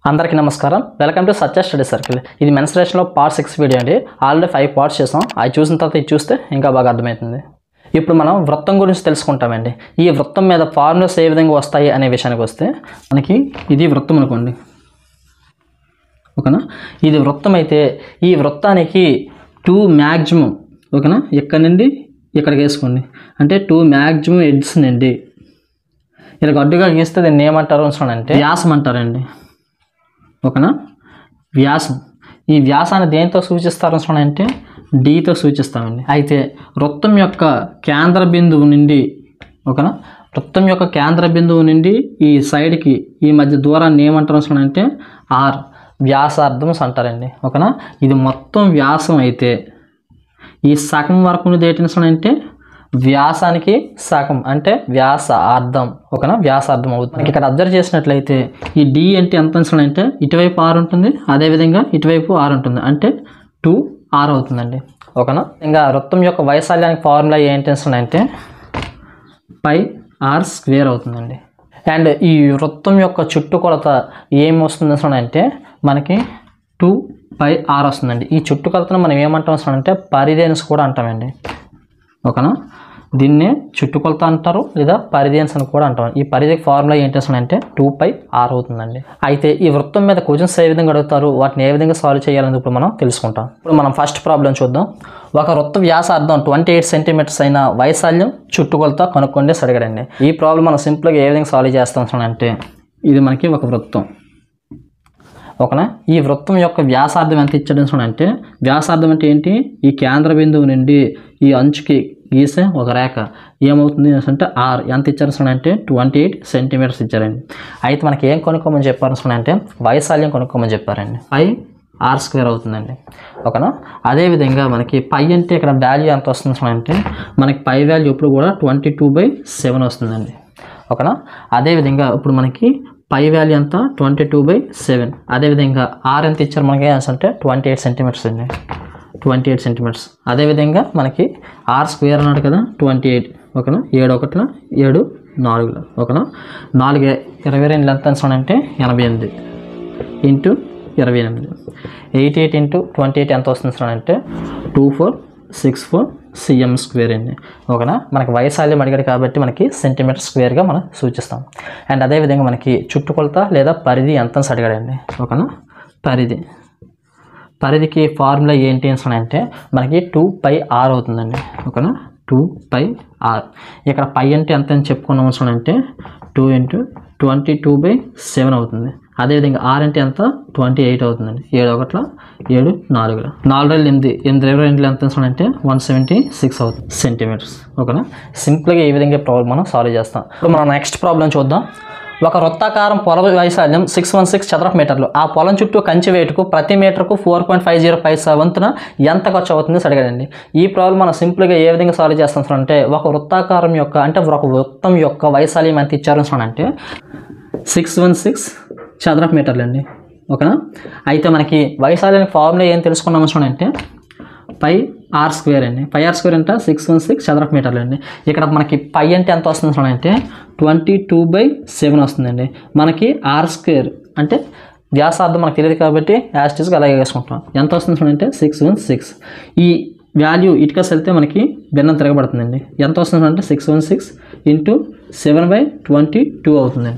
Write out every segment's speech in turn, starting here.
అందరికీ నమస్కారం welcome to Satya study circle ఇది మెన్స్ట్రేషన్లో పార్ట్ సిక్స్ వీడియో అండి ఆల్రెడీ ఫైవ్ పార్ట్స్ చేసాం అది చూసిన తర్వాత ఇది చూస్తే ఇంకా బాగా అర్థమవుతుంది ఇప్పుడు మనం వృత్తం గురించి తెలుసుకుంటామండి ఈ వృత్తం మీద ఫార్ములాస్ ఏ విధంగా వస్తాయి అనే విషయానికి వస్తే మనకి ఇది వృత్తం అనుకోండి ఓకేనా ఇది వృత్తం అయితే ఈ వృత్తానికి టూ మ్యాక్సిమం ఓకేనా ఇక్కడ నుండి ఇక్కడికి వేసుకోండి అంటే టూ మ్యాక్సిమం ఎడ్స్ నుండి ఇలా అడ్డుగా గీస్తే దీన్ని ఏమంటారు అంటే వ్యాసం అంటారండి ఓకేనా వ్యాసం ఈ వ్యాసాన్ని దేంతో సూచిస్తారు అంటే డీతో సూచిస్తామండి అయితే వృత్తం యొక్క కేంద్ర బిందువు నుండి ఓకేనా వృత్తం యొక్క కేంద్ర బిందువు నుండి ఈ సైడ్కి ఈ మధ్య దూరాన్ని ఏమంటారు అంటే ఆర్ వ్యాసార్థం అంటారండి ఓకేనా ఇది మొత్తం వ్యాసం అయితే ఈ సగం వరకు ఉన్నది ఏంటి అంటే వ్యాసానికి సగం అంటే వ్యాస అర్థం ఓకేనా వ్యాసార్థం అవుతుంది ఇక్కడ అబ్జర్వ్ చేసినట్లయితే ఈ డి అంటే ఎంత అంటే ఇటువైపు ఆర్ ఉంటుంది అదేవిధంగా ఇటువైపు ఆర్ ఉంటుంది అంటే టూ ఆర్ అవుతుందండి ఓకేనా ఇంకా వృత్తం యొక్క వైశాల్యానికి ఫార్ములా ఏంటి అంటే పై ఆర్ స్క్వేర్ అవుతుందండి అండ్ ఈ వృత్తం యొక్క చుట్టుకొలత ఏం వస్తుంది అంటే మనకి టూ పై ఆర్ వస్తుందండి ఈ చుట్టుకొలతను మనం ఏమంటాం అంటే పరిధేన్స్ కూడా అంటామండి ఓకేనా దీన్నే చుట్టుకొలత అంటారు లేదా పరిధేన్స్ అని కూడా అంటాం ఈ పరిధికి ఫార్ములా ఏంటి అసలు అంటే టూ పై ఆర్ అవుతుందండి అయితే ఈ వృత్తం మీద క్వశ్చన్స్ ఏ విధంగా అడుగుతారు వాటిని ఏ విధంగా సాల్వ్ చేయాలని ఇప్పుడు మనం తెలుసుకుంటాం ఇప్పుడు మనం ఫస్ట్ ప్రాబ్లం చూద్దాం ఒక వృత్త వ్యాసార్థం ట్వంటీ ఎయిట్ సెంటీమీటర్స్ అయిన వైశాల్యం చుట్టుకొలత కనుక్కోండి అడిగాడండి ఈ ప్రాబ్లం మనం సింపుల్గా ఏ విధంగా సాల్వ్ చేస్తాం అంటే ఇది మనకి ఒక వృత్తం ఓకేనా ఈ వృత్తం యొక్క వ్యాసార్థం ఎంత ఇచ్చాడు అంటే వ్యాసార్థం అంటే ఏంటి ఈ కేంద్ర బిందువు నుండి ఈ అంచుకి గీసే ఒక రేఖ ఏమవుతుంది అంటే ఆర్ ఎంత ఇచ్చారు అంటే ట్వంటీ ఎయిట్ సెంటీమీటర్స్ ఇచ్చారండి అయితే మనకి ఏం కొనుక్కోమని చెప్పారు అంటే వైశాల్యం కొనుక్కోమని చెప్పారండి పై ఆర్ స్క్వేర్ అవుతుందండి ఓకేనా అదేవిధంగా మనకి పై అంటే ఇక్కడ వాల్యూ ఎంత వస్తుంది అంటే మనకి పై వాల్యూ ఇప్పుడు కూడా ట్వంటీ టూ బై సెవెన్ వస్తుందండి ఓకేనా అదేవిధంగా ఇప్పుడు మనకి పై వాల్యూ ఎంత ట్వంటీ టూ బై సెవెన్ అదేవిధంగా ఆర్ ఎంత ఇచ్చారు మనకి అంటే ట్వంటీ ఎయిట్ సెంటీమీటర్స్ అండి ట్వంటీ ఎయిట్ సెంటీమీటర్స్ అదేవిధంగా మనకి ఆర్ స్క్వేర్ అన్నాడు కదా ట్వంటీ ఎయిట్ ఓకేనా ఏడు ఒకటిన ఏడు నాలుగులో ఓకేనా నాలుగు ఇరవై రెండు ఎంత అంటే ఎనభై ఎనిమిది ఇంటూ ఇరవై ఎనిమిది eight eight into twenty eight ఎంత వస్తుంది అంటే two four six four CM square అండి ఓకేనా మనకి వైశాల్యం అడిగాడు కాబట్టి మనకి సెంటీమీటర్ స్క్వేర్గా మనం సూచిస్తాం అండ్ అదేవిధంగా మనకి చుట్టుకొలత లేదా పరిధి ఎంత అని అడిగాడండి ఓకేనా పరిధి పరిధికి ఫార్ములా ఏంటి అని అంటే మనకి టూ పై ఆర్ అవుతుందండి ఓకేనా టూ పై ఆర్ ఇక్కడ పై అంటే ఎంత అని చెప్పుకున్నాం అవసరం అంటే two into twenty two by seven అవుతుంది అదేవిధంగా ఆర్ అంటే ఎంత ట్వంటీ ఎయిట్ అవుతుందండి ఏడు ఒకట్ల ఏడు నాలుగులో నాలుగు రోజులు ఎనిమిది ఎనిమిది ఇరవై రెండులో ఎంత అంటే వన్ సెవెంటీ సిక్స్ అవుతుంది సెంటీమీటర్స్ ఓకేనా సింపుల్గా ఈ విధంగా ప్రాబ్లం మనం సాల్వ్ చేస్తాం ఇప్పుడు మనం నెక్స్ట్ ప్రాబ్లం చూద్దాం ఒక వృత్తాకారం పొల వైశాల్యం సిక్స్ వన్ సిక్స్ చదరపు మీటర్లు ఆ పొలం చుట్టూ కంచి వేటుకు ప్రతి మీటర్కు ఫోర్ పాయింట్ ఫైవ్ జీరో పైసా వంతున ఎంత ఖర్చు అవుతుంది అడిగాడండి ఈ ప్రాబ్లం మనం సింపుల్గా ఏ విధంగా సాల్వ్ చేస్తాం అంటే ఒక వృత్తాకారం యొక్క అంటే ఒక వృత్తం యొక్క వైశాల్యం ఎంత ఇచ్చారు అంటే సిక్స్ వన్ సిక్స్ చదరపు మీటర్లు అండి ఓకేనా అయితే మనకి వైశాల్యానికి ఫార్ములా ఏం తెలుసుకున్నాం అంటే పై ఆర్ స్క్వేర్ అండి పై ఆర్ స్క్వేర్ అంటే సిక్స్ వన్ సిక్స్ చదరపు మీటర్లు అండి ఇక్కడ మనకి పై అంటే ఎంత వస్తుంది అంటే ట్వంటీ టూ బై సెవెన్ వస్తుందండి మనకి ఆర్ స్క్వేర్ అంటే వ్యాసార్థం మనకు తెలియదు కాబట్టి యాస్టిస్గా అలాగే వేసుకుంటాం ఎంత వస్తుంది అంటే సిక్స్ వన్ సిక్స్ ఈ వాల్యూ ఇటుకస్ వెళ్తే మనకి భిన్నం తిరగబడుతుందండి ఎంత వస్తుంది అంటే six one six into seven by twenty two అవుతుందండి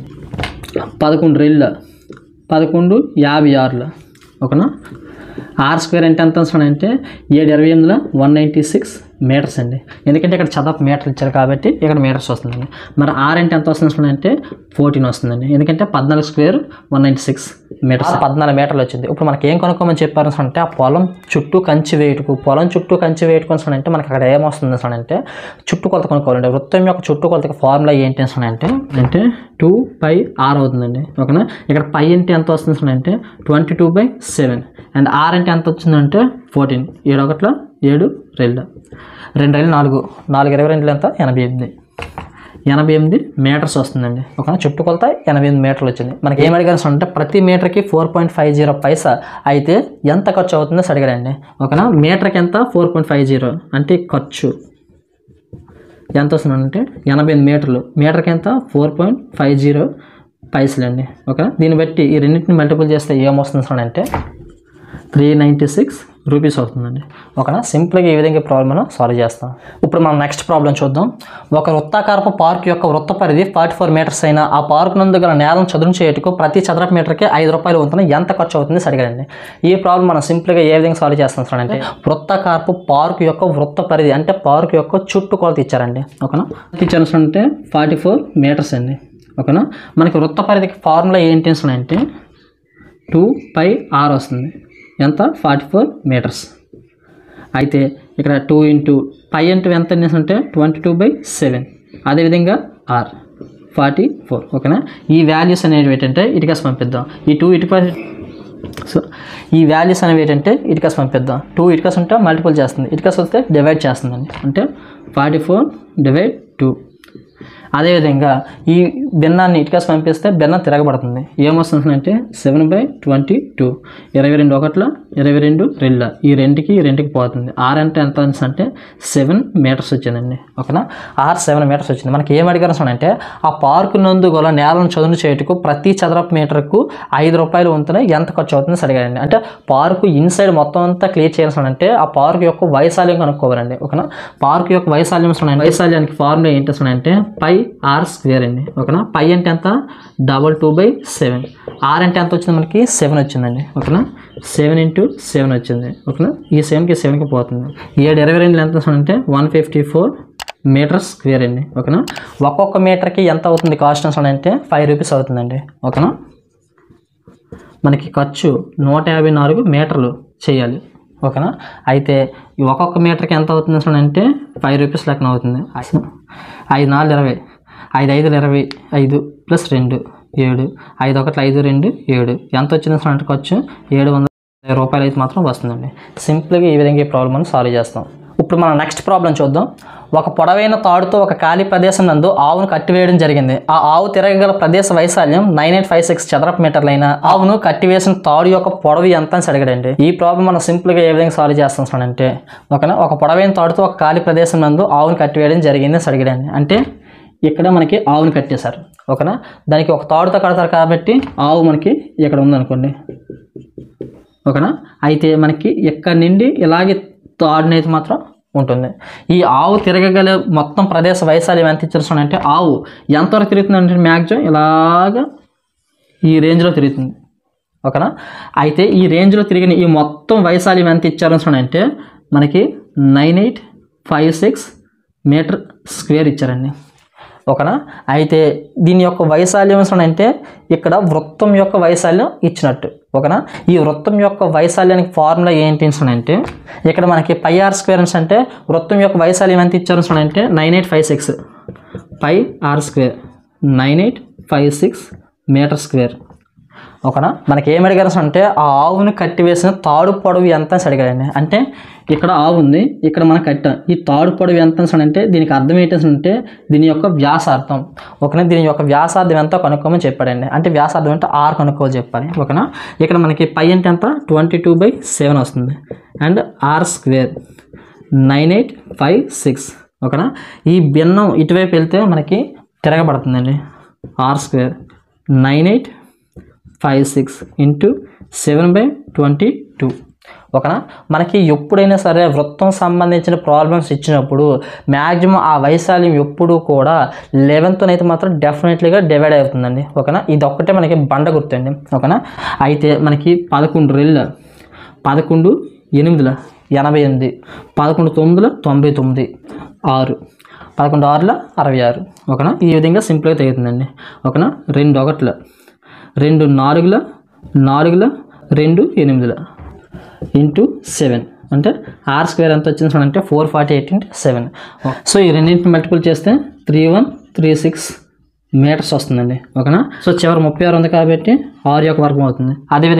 పదకొండు రెళ్ళ పదకొండు యాభై ఆరులో ఓకేనా ఆర్ స్క్వేర్ అంటే ఎంత వస్తుందంటే ఏడు ఇరవై ఎనిమిదిలో వన్ నైంటీ సిక్స్ మీటర్స్ అండి ఎందుకంటే ఇక్కడ చదపు మీటర్లు ఇచ్చారు కాబట్టి ఇక్కడ మీటర్స్ వస్తుందండి మరి ఆర్ అంటే ఎంత వస్తుంది అంటే ఫోర్టీన్ వస్తుందండి ఎందుకంటే పద్నాలుగు square one ninety six metres పద్నాలుగు మీటర్లు వచ్చింది ఇప్పుడు మనకి ఏం కొనుక్కోమని చెప్పారు అంటే ఆ పొలం చుట్టూ కంచి వేటుకు పొలం చుట్టూ కంచి వేటుకొని అంటే మనకి అక్కడ ఏమొస్తుంది అంటే చుట్టుకొలత కొనుక్కోవాలంటే వృత్తం యొక్క చుట్టుకొలతకి ఫార్ములా ఏంటి అంటే అంటే టూ పై ఆర్ అవుతుందండి ఓకేనా ఇక్కడ పై అంటే ఎంత వస్తుంది అంటే twenty two by seven and are అంటే ఎంత వచ్చిందంటే ఫోర్టీన్ ఏడు ఒకట్ల ఏడు రెండు రెండు రెండు నాలుగు నాలుగు ఇరవై రెండులు ఎంత ఎనభై ఎనిమిది ఎనభై ఎనిమిది మీటర్స్ వస్తుందండి ఓకేనా చుట్టుకొలత ఎనభై ఎనిమిది మీటర్లు వచ్చింది మనకి ఏం అడిగారు అంటే ప్రతి మీటర్కి ఫోర్ పాయింట్ ఫైవ్ జీరో పైసా అయితే ఎంత ఖర్చు అవుతుందో అడిగాడండి ఓకేనా మీటర్కి ఎంత ఫోర్ పాయింట్ ఫైవ్ జీరో అంటే ఖర్చు ఎంత వస్తుందంటే ఎనభై ఎనిమిది మీటర్లు మీటర్కి ఎంత ఫోర్ పాయింట్ ఫైవ్ జీరో పైసలు అండి ఓకే దీన్ని బట్టి ఈ రెండింటిని మల్టిపుల్ చేస్తే ఏమొస్తుంది సార్ అంటే త్రీ నైంటీ సిక్స్ రూపీస్ అవుతుందండి ఓకేనా సింపుల్గా ఈ విధంగా ప్రాబ్లం మనం సాల్వ్ చేస్తాం ఇప్పుడు మనం నెక్స్ట్ ప్రాబ్లం చూద్దాం ఒక వృత్తాకారపు పార్క్ యొక్క వృత్త పరిధి ఫార్టీ ఫోర్ మీటర్స్ అయినా ఆ పార్క్ నందు గల నేలను చదును చేయటకు ప్రతి చదరపు మీటర్కి ఐదు రూపాయలు వంతున ఎంత ఖర్చు అవుతుంది అడిగాడండి ఈ ప్రాబ్లం మనం సింపుల్గా ఏ విధంగా సాల్వ్ చేస్తాం సార్ అంటే వృత్తాకారపు పార్క్ యొక్క వృత్త పరిధి అంటే పార్క్ యొక్క చుట్టుకొలత ఇచ్చారండి ఓకేనా ఇచ్చారు సార్ అంటే ఫార్టీ ఫోర్ మీటర్స్ అండి ఓకేనా మనకి వృత్త పరిధికి ఫార్ములా ఏంటి సార్ అంటే టూ పై ఆర్ వస్తుంది ఎంత ఫార్టీ ఫోర్ మీటర్స్ అయితే ఇక్కడ టూ ఇంటూ పై ఇంటూ ఎంత అంటే ట్వంటీ టూ బై సెవెన్ అదేవిధంగా ఆర్ ఫార్టీ ఫోర్ ఓకేనా ఈ వాల్యూస్ అనేవి ఏంటంటే ఇటుకస్ పంపిద్దాం ఈ టూ ఇటుక సో ఈ వాల్యూస్ అనేవి ఏంటంటే ఇటుకస్ పంపిద్దాం టూ ఇటుకస్ ఉంటే మల్టిపుల్ చేస్తుంది ఇటుకస్ వస్తే డివైడ్ చేస్తుందండి అంటే ఫార్టీ ఫోర్ డివైడ్ టూ అదేవిధంగా ఈ భిన్నాన్ని ఇటుకస్ పంపిస్తే భిన్నం తిరగబడుతుంది ఏమొస్తుంది అంటే సెవెన్ బై ట్వంటీ టూ ఇరవై రెండు ఒకట్ల ఇరవై రెండు రెళ్ళ ఈ రెండుకి ఈ రెండుకి పోతుంది ఆర్ అంటే ఎంత అంటే సెవెన్ మీటర్స్ వచ్చిందండి ఓకేనా ఆర్ సెవెన్ మీటర్స్ వచ్చింది మనకి ఏం అడిగారు అంటే ఆ పార్కు నందు గల నేలను చదును చేయుటకు ప్రతి చదరపు మీటర్కు ఐదు రూపాయలు వంతున ఎంత ఖర్చు అవుతుంది అడిగారండి అంటే పార్కు ఇన్సైడ్ మొత్తం అంతా క్లియర్ చేయాల్సి అంటే ఆ పార్క్ యొక్క వైశాల్యం కనుక్కోవాలండి ఓకేనా పార్క్ యొక్క వైశాల్యం చూడండి. వైశాల్యానికి ఫార్ములా ఏంటి అసలు అంటే పై ఆర్ స్క్వేర్ అండి ఓకేనా పై అంటే ఎంత double two by seven R అంటే ఎంత వచ్చింది మనకి సెవెన్ వచ్చిందండి ఓకేనా సెవెన్ ఇంటూ సెవెన్ వచ్చింది ఓకేనా ఈ సెవెన్కి సెవెన్కి పోతుంది ఏడు ఇరవై రెండు ఎంత అంటే one fifty four metre square అండి ఓకేనా ఒక్కొక్క మీటర్కి ఎంత అవుతుంది కాస్ట్ అంటే ఫైవ్ రూపీస్ అవుతుందండి ఓకేనా మనకి ఖర్చు నూట యాభై నాలుగు మీటర్లు చేయాలి ఓకేనా అయితే ఈ ఒక్కొక్క మీటర్కి ఎంత అవుతుంది అసలు అంటే ఫైవ్ రూపీస్ లెక్కన అవుతుంది ఐదు నాలుగు ఇరవై ఐదు ఐదు ఇరవై ఐదు ప్లస్ రెండు ఏడు ఐదు ఒకటి ఐదు రెండు ఏడు ఎంత వచ్చింది అసలు అంటే ఖర్చు ఏడు వందల యాభై రూపాయలు అయితే మాత్రం వస్తుందండి సింపుల్గా ఈ విధంగా ఈ ప్రాబ్లం మనం సాల్వ్ చేస్తాం ఇప్పుడు మనం నెక్స్ట్ ప్రాబ్లం చూద్దాం ఒక పొడవైన తాడుతో ఒక ఖాళీ ప్రదేశం నందు ఆవును కట్టివేయడం జరిగింది ఆ ఆవు తిరగగల ప్రదేశ వైశాల్యం నైన్ ఎయిట్ ఫైవ్ సిక్స్ చదరపు మీటర్లైన ఆవును కట్టివేసిన తాడు యొక్క పొడవు ఎంత అని అడిగాడండి ఈ ప్రాబ్లం మనం సింపుల్గా ఏ విధంగా సాల్వ్ చేస్తాం అంటే ఓకేనా ఒక పొడవైన తాడుతో ఒక ఖాళీ ప్రదేశం నందు ఆవును కట్టివేయడం జరిగింది అని అడిగాడండి అంటే ఇక్కడ మనకి ఆవును కట్టేశారు ఓకేనా దానికి ఒక తాడుతో కడతారు కాబట్టి ఆవు మనకి ఇక్కడ ఉందనుకోండి ఓకేనా అయితే మనకి ఎక్కడి నుండి ఇలాగే తాడునైతే మాత్రం ఉంటుంది ఈ ఆవు తిరగగల మొత్తం ప్రదేశ వైశాల్యం ఎంత ఇచ్చారు అంటే ఆవు ఎంతవరకు తిరుగుతుంది అంటే మ్యాక్సిమం ఇలాగా ఈ రేంజ్లో తిరుగుతుంది ఓకేనా అయితే ఈ రేంజ్లో తిరిగిన ఈ మొత్తం వైశాల్యం ఎంత ఇచ్చారు అంటే మనకి nine eight five six metre square ఇచ్చారండి ఓకేనా అయితే దీని యొక్క వైశాల్యం అంటే ఇక్కడ వృత్తం యొక్క వైశాల్యం ఇచ్చినట్టు ఓకేనా ఈ వృత్తం యొక్క వైశాల్యానికి ఫార్ములా ఏంటి అంటే ఇక్కడ మనకి పై ఆర్ స్క్వేర్ అంటే వృత్తం యొక్క వైశాల్యం ఎంత ఇచ్చారు అంటే nine eight five six pi are square nine eight five six metre square ఓకేనా మనకి ఏం అడిగారు అంటే ఆ ఆవుని కట్టివేసిన తాడు పొడవు ఎంత అని అడిగాడండి అంటే ఇక్కడ ఆవు ఉంది ఇక్కడ మనం కట్టాం ఈ తాడు పొడవు ఎంత అని అంటే దీనికి అర్థం ఏంటి అంటే దీని యొక్క వ్యాసార్థం ఓకేనా దీని యొక్క వ్యాసార్థం ఎంత కనుక్కోమని చెప్పాడండి అంటే వ్యాసార్థం అంటే ఆర్ కనుక్కోవాలి చెప్పాలి ఓకేనా ఇక్కడ మనకి పై అంటే ఎంత ట్వంటీ టూ బై సెవెన్ వస్తుంది and r square nine eight five six ఓకేనా ఈ భిన్నం ఇటువైపు వెళ్తే మనకి తిరగబడుతుందండి r square nine eight five six into seven by twenty two ఓకేనా మనకి ఎప్పుడైనా సరే వృత్తం సంబంధించిన ప్రాబ్లమ్స్ ఇచ్చినప్పుడు మ్యాక్సిమం ఆ వైశాల్యం ఎప్పుడు కూడా లెవెన్త్ అయితే మాత్రం డెఫినెట్లీగా డివైడ్ అవుతుందండి ఓకేనా ఇది ఒక్కటే మనకి బండ గుర్తండి ఓకేనా అయితే మనకి పదకొండు రెళ్ళ పదకొండు ఎనిమిదిల ఎనభై ఎనిమిది పదకొండు తొమ్మిదిల తొంభై తొమ్మిది ఆరు పదకొండు ఆరుల అరవై ఆరు ఓకేనా ఈ విధంగా సింపుల్గా తెగుతుందండి ఓకేనా రెండు ఒకట్ల రెండు నాలుగుల నాలుగుల రెండు ఎనిమిదిల ఇంటూ సెవెన్ అంటే ఆర్ స్క్వేర్ ఎంత వచ్చింది అంటే four forty eight into seven so ఈ రెండింటిని మల్టిపుల్ చేస్తే three one three six metres వస్తుందండి ఓకేనా సో చివరి ముప్పై ఆరు ఉంది కాబట్టి ఆరు యొక్క వర్గం అవుతుంది అదేవిధంగా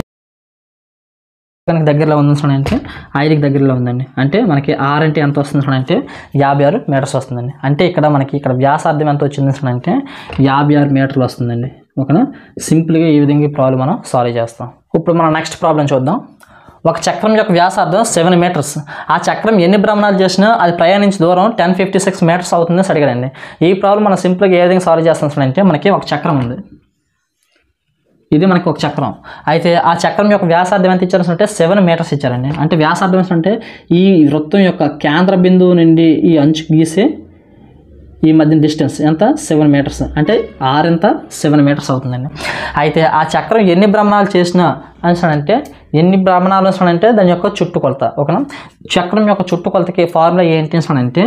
కనుక దగ్గరలో ఉంది అంటే ఐదుకి దగ్గరలో ఉందండి అంటే మనకి ఆర్ అంటే ఎంత వస్తుంది అంటే యాభై ఆరు మీటర్స్ వస్తుందండి అంటే ఇక్కడ మనకి ఇక్కడ వ్యాసార్థం ఎంత వచ్చింది అంటే యాభై ఆరు మీటర్లు వస్తుందండి ఓకేనా సింపుల్గా ఈ విధంగా ఈ ప్రాబ్లం మనం సాల్వ్ చేస్తాం ఇప్పుడు మనం నెక్స్ట్ ప్రాబ్లం చూద్దాం ఒక చక్రం యొక్క వ్యాసార్థం సెవెన్ మీటర్స్ ఆ చక్రం ఎన్ని భ్రమణాలు చేసినా అది ప్రయాణించే దూరం టెన్ ఫిఫ్టీ సిక్స్ మీటర్స్ అవుతుందని అడిగాడండి ఈ ప్రాబ్లం మనం సింపుల్గా ఏ విధంగా సాల్వ్ చేస్తాం అంటే మనకి ఒక చక్రం ఉంది ఇది మనకి ఒక చక్రం అయితే ఆ చక్రం యొక్క వ్యాసార్థం ఎంత ఇచ్చారు అంటే సెవెన్ మీటర్స్ ఇచ్చారండి అంటే వ్యాసార్థం అంటే ఈ వృత్తం యొక్క కేంద్ర బిందువు నుండి ఈ అంచు గీసే ఈ మధ్య డిస్టెన్స్ ఎంత సెవెన్ మీటర్స్ అంటే ఆర్ ఎంత సెవెన్ మీటర్స్ అవుతుందండి అయితే ఆ చక్రం ఎన్ని భ్రమణాలు చేసిన అంటే ఎన్ని భ్రమణాలు అంటే దాని యొక్క చుట్టుకొలత ఓకేనా చక్రం యొక్క చుట్టుకొలతకి ఫార్ములా ఏంటి అంటే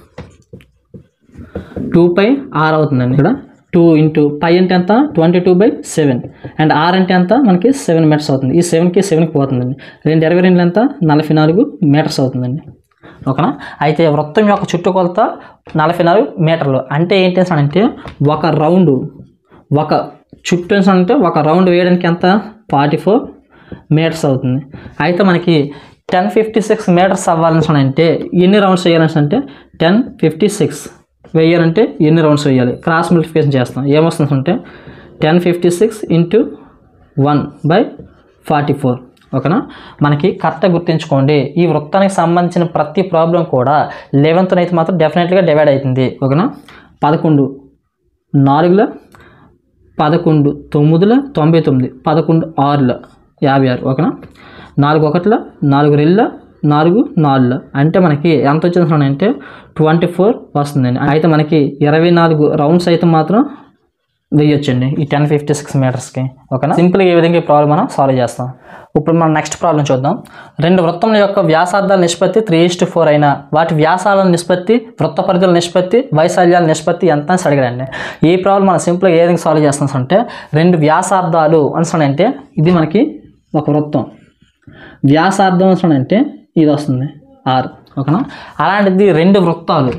టూ పై ఆర్ అవుతుందండి ఇక్కడ టూ ఇంటూ పై అంటే ఎంత twenty two by seven and are అంటే ఎంత మనకి సెవెన్ మీటర్స్ అవుతుంది ఈ సెవెన్కి సెవెన్కి పోతుందండి రెండు ఇరవై రెండు ఎంత నలభై నాలుగు మీటర్స్ అవుతుందండి ఓకేనా అయితే వృత్తం యొక్క చుట్టుకొలత నలభై నాలుగు మీటర్లు అంటే ఏంటి అంటే ఒక రౌండ్ ఒక చుట్టూ అంటే ఒక రౌండ్ వేయడానికి ఎంత ఫార్టీ ఫోర్ మీటర్స్ అవుతుంది అయితే మనకి టెన్ ఫిఫ్టీ సిక్స్ మీటర్స్ అవ్వాలని అంటే ఎన్ని రౌండ్స్ వేయాలని అంటే టెన్ ఫిఫ్టీ సిక్స్ వేయాలంటే ఎన్ని రౌండ్స్ వేయాలి క్రాస్ మల్టిఫికేషన్ చేస్తాం ఏమొస్తుంది అంటే ten fifty six into one by forty four ఓకేనా మనకి కరెక్ట్గా గుర్తుంచుకోండి ఈ వృత్తానికి సంబంధించిన ప్రతి ప్రాబ్లం కూడా లెవెన్త్ అయితే మాత్రం డెఫినెట్గా డివైడ్ అవుతుంది ఓకేనా పదకొండు నాలుగుల పదకొండు తొమ్మిదిల తొంభై తొమ్మిది పదకొండు ఆరుల యాభై ఆరు ఓకేనా నాలుగు ఒకట్ల నాలుగు రెళ్ళ నాలుగు నాలుగుల అంటే మనకి ఎంత వచ్చింది అంటే ట్వంటీ ఫోర్ వస్తుందండి అయితే మనకి ఇరవై నాలుగు రౌండ్స్ అయితే మాత్రం వేయొచ్చండి ఈ టెన్ ఫిఫ్టీ సిక్స్ మీటర్స్కి ఓకేనా సింపుల్గా ఈ విధంగా ఈ ప్రాబ్లం మనం సాల్వ్ చేస్తాం ఇప్పుడు మనం నెక్స్ట్ ప్రాబ్లం చూద్దాం రెండు వృత్తముల యొక్క వ్యాసార్థాల నిష్పత్తి త్రీ ఇస్ట్ ఫోర్ అయినా వాటి వ్యాసాల నిష్పత్తి వృత్త పరిధుల నిష్పత్తి వైశాల్యాల నిష్పత్తి ఎంత అని అడిగాడండి ఈ ప్రాబ్లం మనం సింపుల్గా ఏ విధంగా సాల్వ్ చేస్తాం అంటే రెండు వ్యాసార్థాలు అంటే ఇది మనకి ఒక వృత్తం వ్యాసార్థం అంటే ఇది వస్తుంది ఆర్ ఓకేనా అలాంటిది రెండు వృత్తాలు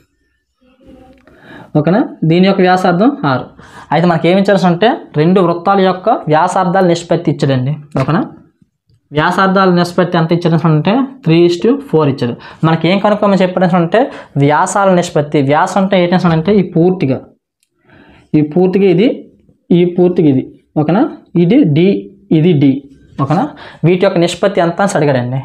ఓకేనా దీని యొక్క వ్యాసార్థం ఆరు అయితే మనకి ఏమి ఇచ్చారు అంటే రెండు వృత్తాల యొక్క వ్యాసార్థాల నిష్పత్తి ఇచ్చాడండి ఓకేనా వ్యాసార్థాల నిష్పత్తి ఎంత ఇచ్చాడు అంటే త్రీ ఇస్ టు ఫోర్ ఇచ్చాడు మనకి ఏం కనుక్కోమని చెప్పాడు అంటే వ్యాసాల నిష్పత్తి వ్యాసం అంటే ఏంటి అంటే ఈ పూర్తిగా ఈ పూర్తిగా ఇది ఈ పూర్తిగా ఇది ఓకేనా ఇది డి ఇది డి ఓకేనా వీటి యొక్క నిష్పత్తి ఎంత అని అడిగాడండి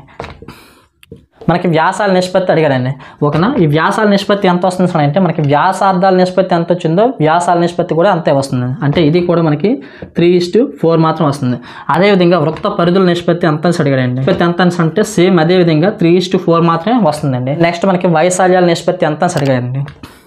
మనకి వ్యాసాల నిష్పత్తి అడిగాడండి ఓకేనా ఈ వ్యాసాల నిష్పత్తి ఎంత వస్తుంది సార్ అంటే మనకి వ్యాసార్థాల నిష్పత్తి ఎంత వచ్చిందో వ్యాసాల నిష్పత్తి కూడా అంతే వస్తుంది అంటే ఇది కూడా మనకి త్రీ ఇస్ టు ఫోర్ మాత్రం వస్తుంది అదేవిధంగా వృత్త పరిధుల నిష్పత్తి ఎంత అని అడిగాడండి నిష్పత్తి ఎంత అని అంటే సేమ్ అదే విధంగా త్రీ ఇస్ టు ఫోర్ మాత్రమే వస్తుందండి నెక్స్ట్ మనకి వైశాల్యాల నిష్పత్తి ఎంత అని అడిగాడండి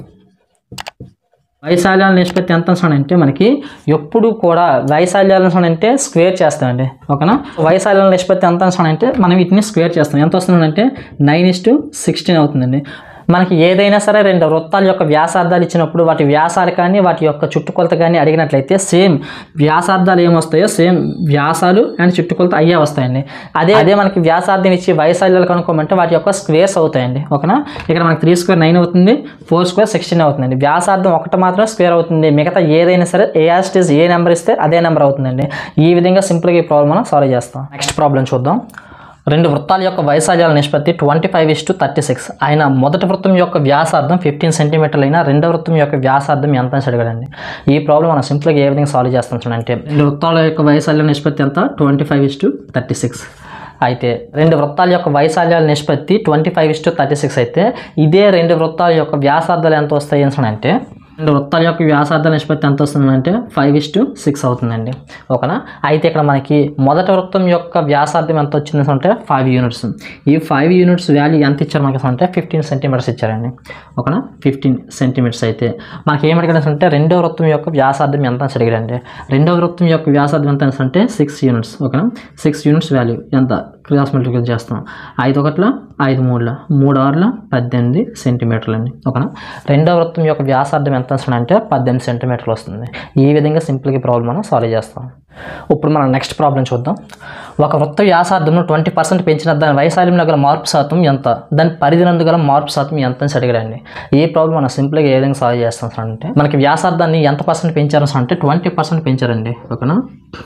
వైశాల్యాల నిష్పత్తి ఎంత అంటే మనకి ఎప్పుడు కూడా వైశాల్యాలను అంటే స్క్వేర్ చేస్తామండి ఓకేనా వైశాల్యాల నిష్పత్తి ఎంత అంటే మనం వీటిని స్క్వేర్ చేస్తాం ఎంత వస్తుందంటే నైన్ ఇస్ టు సిక్స్టీన్ అవుతుందండి మనకి ఏదైనా సరే రెండు వృత్తాల యొక్క వ్యాసార్థాలు ఇచ్చినప్పుడు వాటి వ్యాసాలు కానీ వాటి యొక్క చుట్టుకొలత కానీ అడిగినట్లయితే సేమ్ వ్యాసార్థాలు ఏమొస్తాయో సేమ్ వ్యాసాలు అండ్ చుట్టుకొలత అయ్యే వస్తాయండి అదే అదే మనకి వ్యాసార్థం ఇచ్చి వైశాల్యాలు కనుక్కోమంటే వాటి యొక్క స్క్వేర్స్ అవుతాయండి ఓకేనా ఇక్కడ మనకి త్రీ స్క్వేర్ నైన్ అవుతుంది ఫోర్ స్క్వేర్ సిక్స్టీన్ అవుతుందండి వ్యాసార్థం ఒకటి మాత్రం స్క్వేర్ అవుతుంది మిగతా ఏదైనా సరే ఏ యాస్టిస్ ఏ నెంబర్ ఇస్తే అదే నెంబర్ అవుతుందండి ఈ విధంగా సింపుల్గా ఈ ప్రాబ్లం మనం సాల్వ్ చేస్తాం నెక్స్ట్ ప్రాబ్లం చూద్దాం రెండు వృత్తాల యొక్క వైశాల్యాల నిష్పత్తి twenty five is to thirty six ఆయన మొదటి వృత్తం యొక్క వ్యాసార్థం ఫిఫ్టీన్ సెంటీమీటర్లు అయినా రెండో వృత్తం యొక్క వ్యాసార్థం ఎంత అని అడగడండి ఈ ప్రాబ్లం మనం సింపుల్గా ఏ విధంగా సాల్వ్ చేస్తాం చూడండి రెండు వృత్తాల యొక్క వైశాల్య నిష్పత్తి ఎంత twenty five is to thirty six అయితే రెండు వృత్తాల యొక్క వైశాల్యాల నిష్పత్తి twenty five is to thirty six అయితే ఇదే రెండు వృత్తాల యొక్క వ్యాసార్థాలు ఎంత వస్తాయి అంటే రెండు వృత్తాల యొక్క వ్యాసార్థ నిష్పత్తి ఎంత వస్తుందంటే ఫైవ్ ఇస్ టు సిక్స్ అవుతుందండి ఓకేనా అయితే ఇక్కడ మనకి మొదటి వృత్తం యొక్క వ్యాసార్థం ఎంత వచ్చింది అంటే ఫైవ్ యూనిట్స్ ఈ ఫైవ్ యూనిట్స్ వాల్యూ ఎంత ఇచ్చారు మనకి అంటే ఫిఫ్టీన్ సెంటీమీటర్స్ ఇచ్చారండి ఓకేనా ఫిఫ్టీన్ సెంటీమీటర్స్ అయితే మనకి ఏం అడిగాడు అంటే రెండో వృత్తం యొక్క వ్యాసార్థం ఎంత అని అడిగాడండి రెండో వృత్తం యొక్క వ్యాసార్థం ఎంత అంటే సిక్స్ యూనిట్స్ ఓకేనా సిక్స్ యూనిట్స్ వాల్యూ ఎంత క్రాస్ మల్టిప్లికేషన్ చేస్తాం ఐదు ఒకట్ల ఐదు మూడుల మూడు ఆరుల పద్దెనిమిది సెంటీమీటర్లు అండి ఓకేనా రెండో వృత్తం యొక్క వ్యాసార్థం ఎంత వస్తుంది అంటే పద్దెనిమిది సెంటీమీటర్లు వస్తుంది ఈ విధంగా సింపుల్గా ప్రాబ్లం మనం సాల్వ్ చేస్తాం ఇప్పుడు మనం నెక్స్ట్ ప్రాబ్లం చూద్దాం ఒక వృత్త వ్యాసార్థంను ట్వంటీ పర్సెంట్ పెంచిన దాని వైశాల్యంలో గల మార్పు శాతం ఎంత దాని పరిధినందు గల మార్పు శాతం ఎంత అని అడిగాడండి ఈ ప్రాబ్లం మనం సింపుల్గా ఏ విధంగా సాల్వ్ చేస్తాం సార్ అంటే మనకి వ్యాసార్థాన్ని ఎంత పర్సెంట్ పెంచారు సార్ అంటే ట్వంటీ పర్సెంట్ పెంచారండి ఓకేనా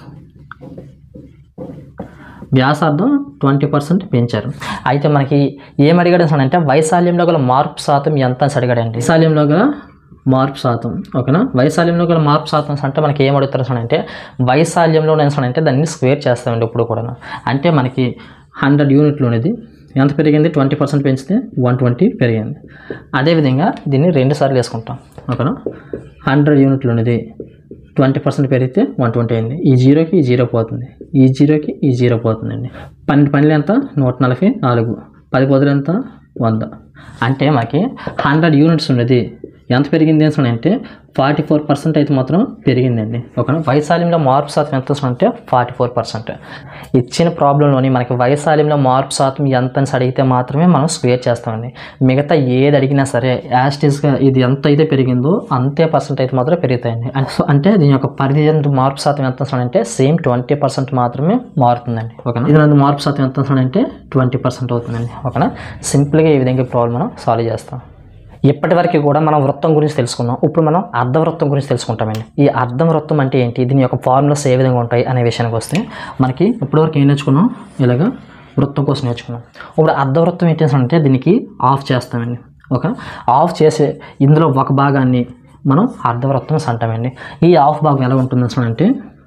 వ్యాసార్థం ట్వంటీ పర్సెంట్ పెంచారు అయితే మనకి ఏం అడిగాడు సార్ అంటే వైశాల్యంలో గల మార్పు శాతం ఎంత అని అడిగాడండి వైశాల్యంలో గల మార్పు శాతం ఓకేనా వైశాల్యంలో గల మార్పు శాతం అంటే మనకి ఏం అడుగుతారు సార్ అంటే వైశాల్యంలో నేను అంటే దాన్ని స్క్వేర్ చేస్తామండి ఇప్పుడు కూడా అంటే మనకి హండ్రెడ్ యూనిట్లు అనేది ఎంత పెరిగింది ట్వంటీ పర్సెంట్ పెంచితే వన్ ట్వంటీ పెరిగింది అదేవిధంగా దీన్ని రెండు సార్లు వేసుకుంటాం ఓకేనా హండ్రెడ్ యూనిట్లు అనేది ట్వంటీ పర్సెంట్ పెరిగితే వన్ ట్వంటీ అయింది ఈ జీరోకి ఈ జీరో పోతుంది ఈ జీరోకి ఈ జీరో పోతుందండి పన్నెండు పనులు ఎంత నూట నలభై నాలుగు పది పదులు ఎంత వంద అంటే మనకి హండ్రెడ్ యూనిట్స్ ఉన్నది ఎంత పెరిగింది అని అంటే ఫార్టీ ఫోర్ పర్సెంట్ అయితే మాత్రం పెరిగిందండి ఓకేనా వైశాల్యంలో మార్పు శాతం ఎంత అంటే ఫార్టీ ఫోర్ పర్సెంట్ ఇచ్చిన ప్రాబ్లంలోని మనకి వైశాల్యంలో మార్పు శాతం ఎంత అని అడిగితే మాత్రమే మనం స్క్వేర్ చేస్తామండి మిగతా ఏది అడిగినా సరే యాస్టీస్గా ఇది ఎంత అయితే పెరిగిందో అంతే పర్సెంట్ అయితే మాత్రం పెరుగుతాయండి అండ్ సో అంటే దీని యొక్క పరిధి ఎంత మార్పు శాతం ఎంత అంటే సేమ్ ట్వంటీ పర్సెంట్ మాత్రమే మారుతుందండి ఓకేనా ఇది నన్ను మార్పు శాతం ఎంత అంటే ట్వంటీ పర్సెంట్ అవుతుందండి ఓకేనా సింపుల్గా ఈ విధంగా ప్రాబ్లం మనం సాల్వ్ చేస్తాం ఇప్పటి వరకు కూడా మనం వృత్తం గురించి తెలుసుకున్నాం ఇప్పుడు మనం అర్ధవృత్తం గురించి తెలుసుకుంటామండి ఈ అర్ధం వృత్తం అంటే ఏంటి దీని యొక్క ఫార్ములాస్ ఏ విధంగా ఉంటాయి అనే విషయానికి వస్తే మనకి ఇప్పటివరకు ఏం నేర్చుకున్నాం ఇలాగా వృత్తం కోసం నేర్చుకున్నాం ఇప్పుడు అర్ధవృత్తం ఏంటి అంటే దీనికి ఆఫ్ చేస్తామండి ఓకే ఆఫ్ చేసే ఇందులో ఒక భాగాన్ని మనం అర్ధవృత్తం అంటామండి ఈ ఆఫ్ భాగం ఎలా ఉంటుంది అంటే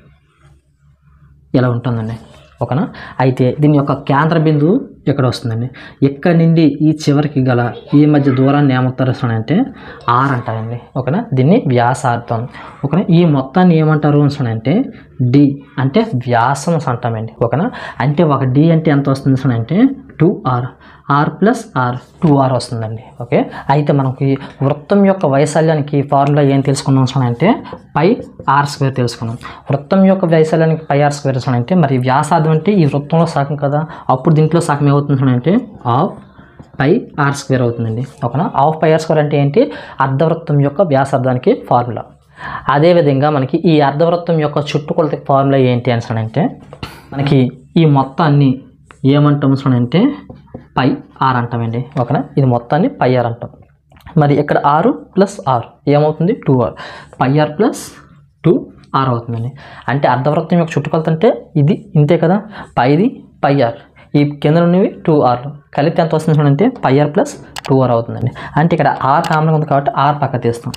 ఎలా ఉంటుందండి ఓకేనా అయితే దీని యొక్క కేంద్ర బిందువు ఇక్కడ వస్తుందండి ఇక్కడ నుండి ఈ చివరికి గల ఈ మధ్య దూరాన్ని ఏమంటారు అంటే ఆర్ అంటారండి ఓకేనా దీన్ని వ్యాసార్థం ఓకేనా ఈ మొత్తాన్ని ఏమంటారు అంటే డి అంటే వ్యాసం అంటామండి ఓకేనా అంటే ఒక డి అంటే ఎంత వస్తుంది అంటే two r r plus r two r వస్తుందండి ఓకే అయితే మనకి వృత్తం యొక్క వైశాల్యానికి ఫార్ములా ఏం తెలుసుకున్నాం అంటే పై ఆర్ స్క్వేర్ తెలుసుకున్నాం వృత్తం యొక్క వైశాల్యానికి పై ఆర్ స్క్వేర్ అంటే మరి వ్యాసార్థం అంటే ఈ వృత్తంలో సగం కదా అప్పుడు దీంట్లో సగం ఏమవుతుంది అంటే ఆఫ్ పై ఆర్ స్క్వేర్ అవుతుందండి ఓకేనా ఆఫ్ పై ఆర్ స్క్వేర్ అంటే ఏంటి అర్ధవృత్తం యొక్క వ్యాసార్థానికి ఫార్ములా అదేవిధంగా మనకి ఈ అర్ధవృత్తం యొక్క చుట్టుకొలత ఫార్ములా ఏంటి అని అంటే మనకి ఈ మొత్తాన్ని ఏమంటాం అంటే పై ఆర్ అంటామండి ఓకేనా ఇది మొత్తాన్ని పై ఆర్ అంటాం మరి ఇక్కడ ఆరు ప్లస్ ఆర్ ఏమవుతుంది two r pi r plus two r అవుతుందండి అంటే అర్ధవృత్తం యొక్క చుట్టుకొలత అంటే ఇది ఇంతే కదా పైది పై ఆర్ ఈ కింద ఉన్నవి టూ ఆర్లు కలిపితే ఎంత వస్తుంది అంటే pi r plus two r అవుతుందండి అంటే ఇక్కడ ఆర్ కామన్గా ఉంది కాబట్టి ఆర్ పక్క తీస్తాం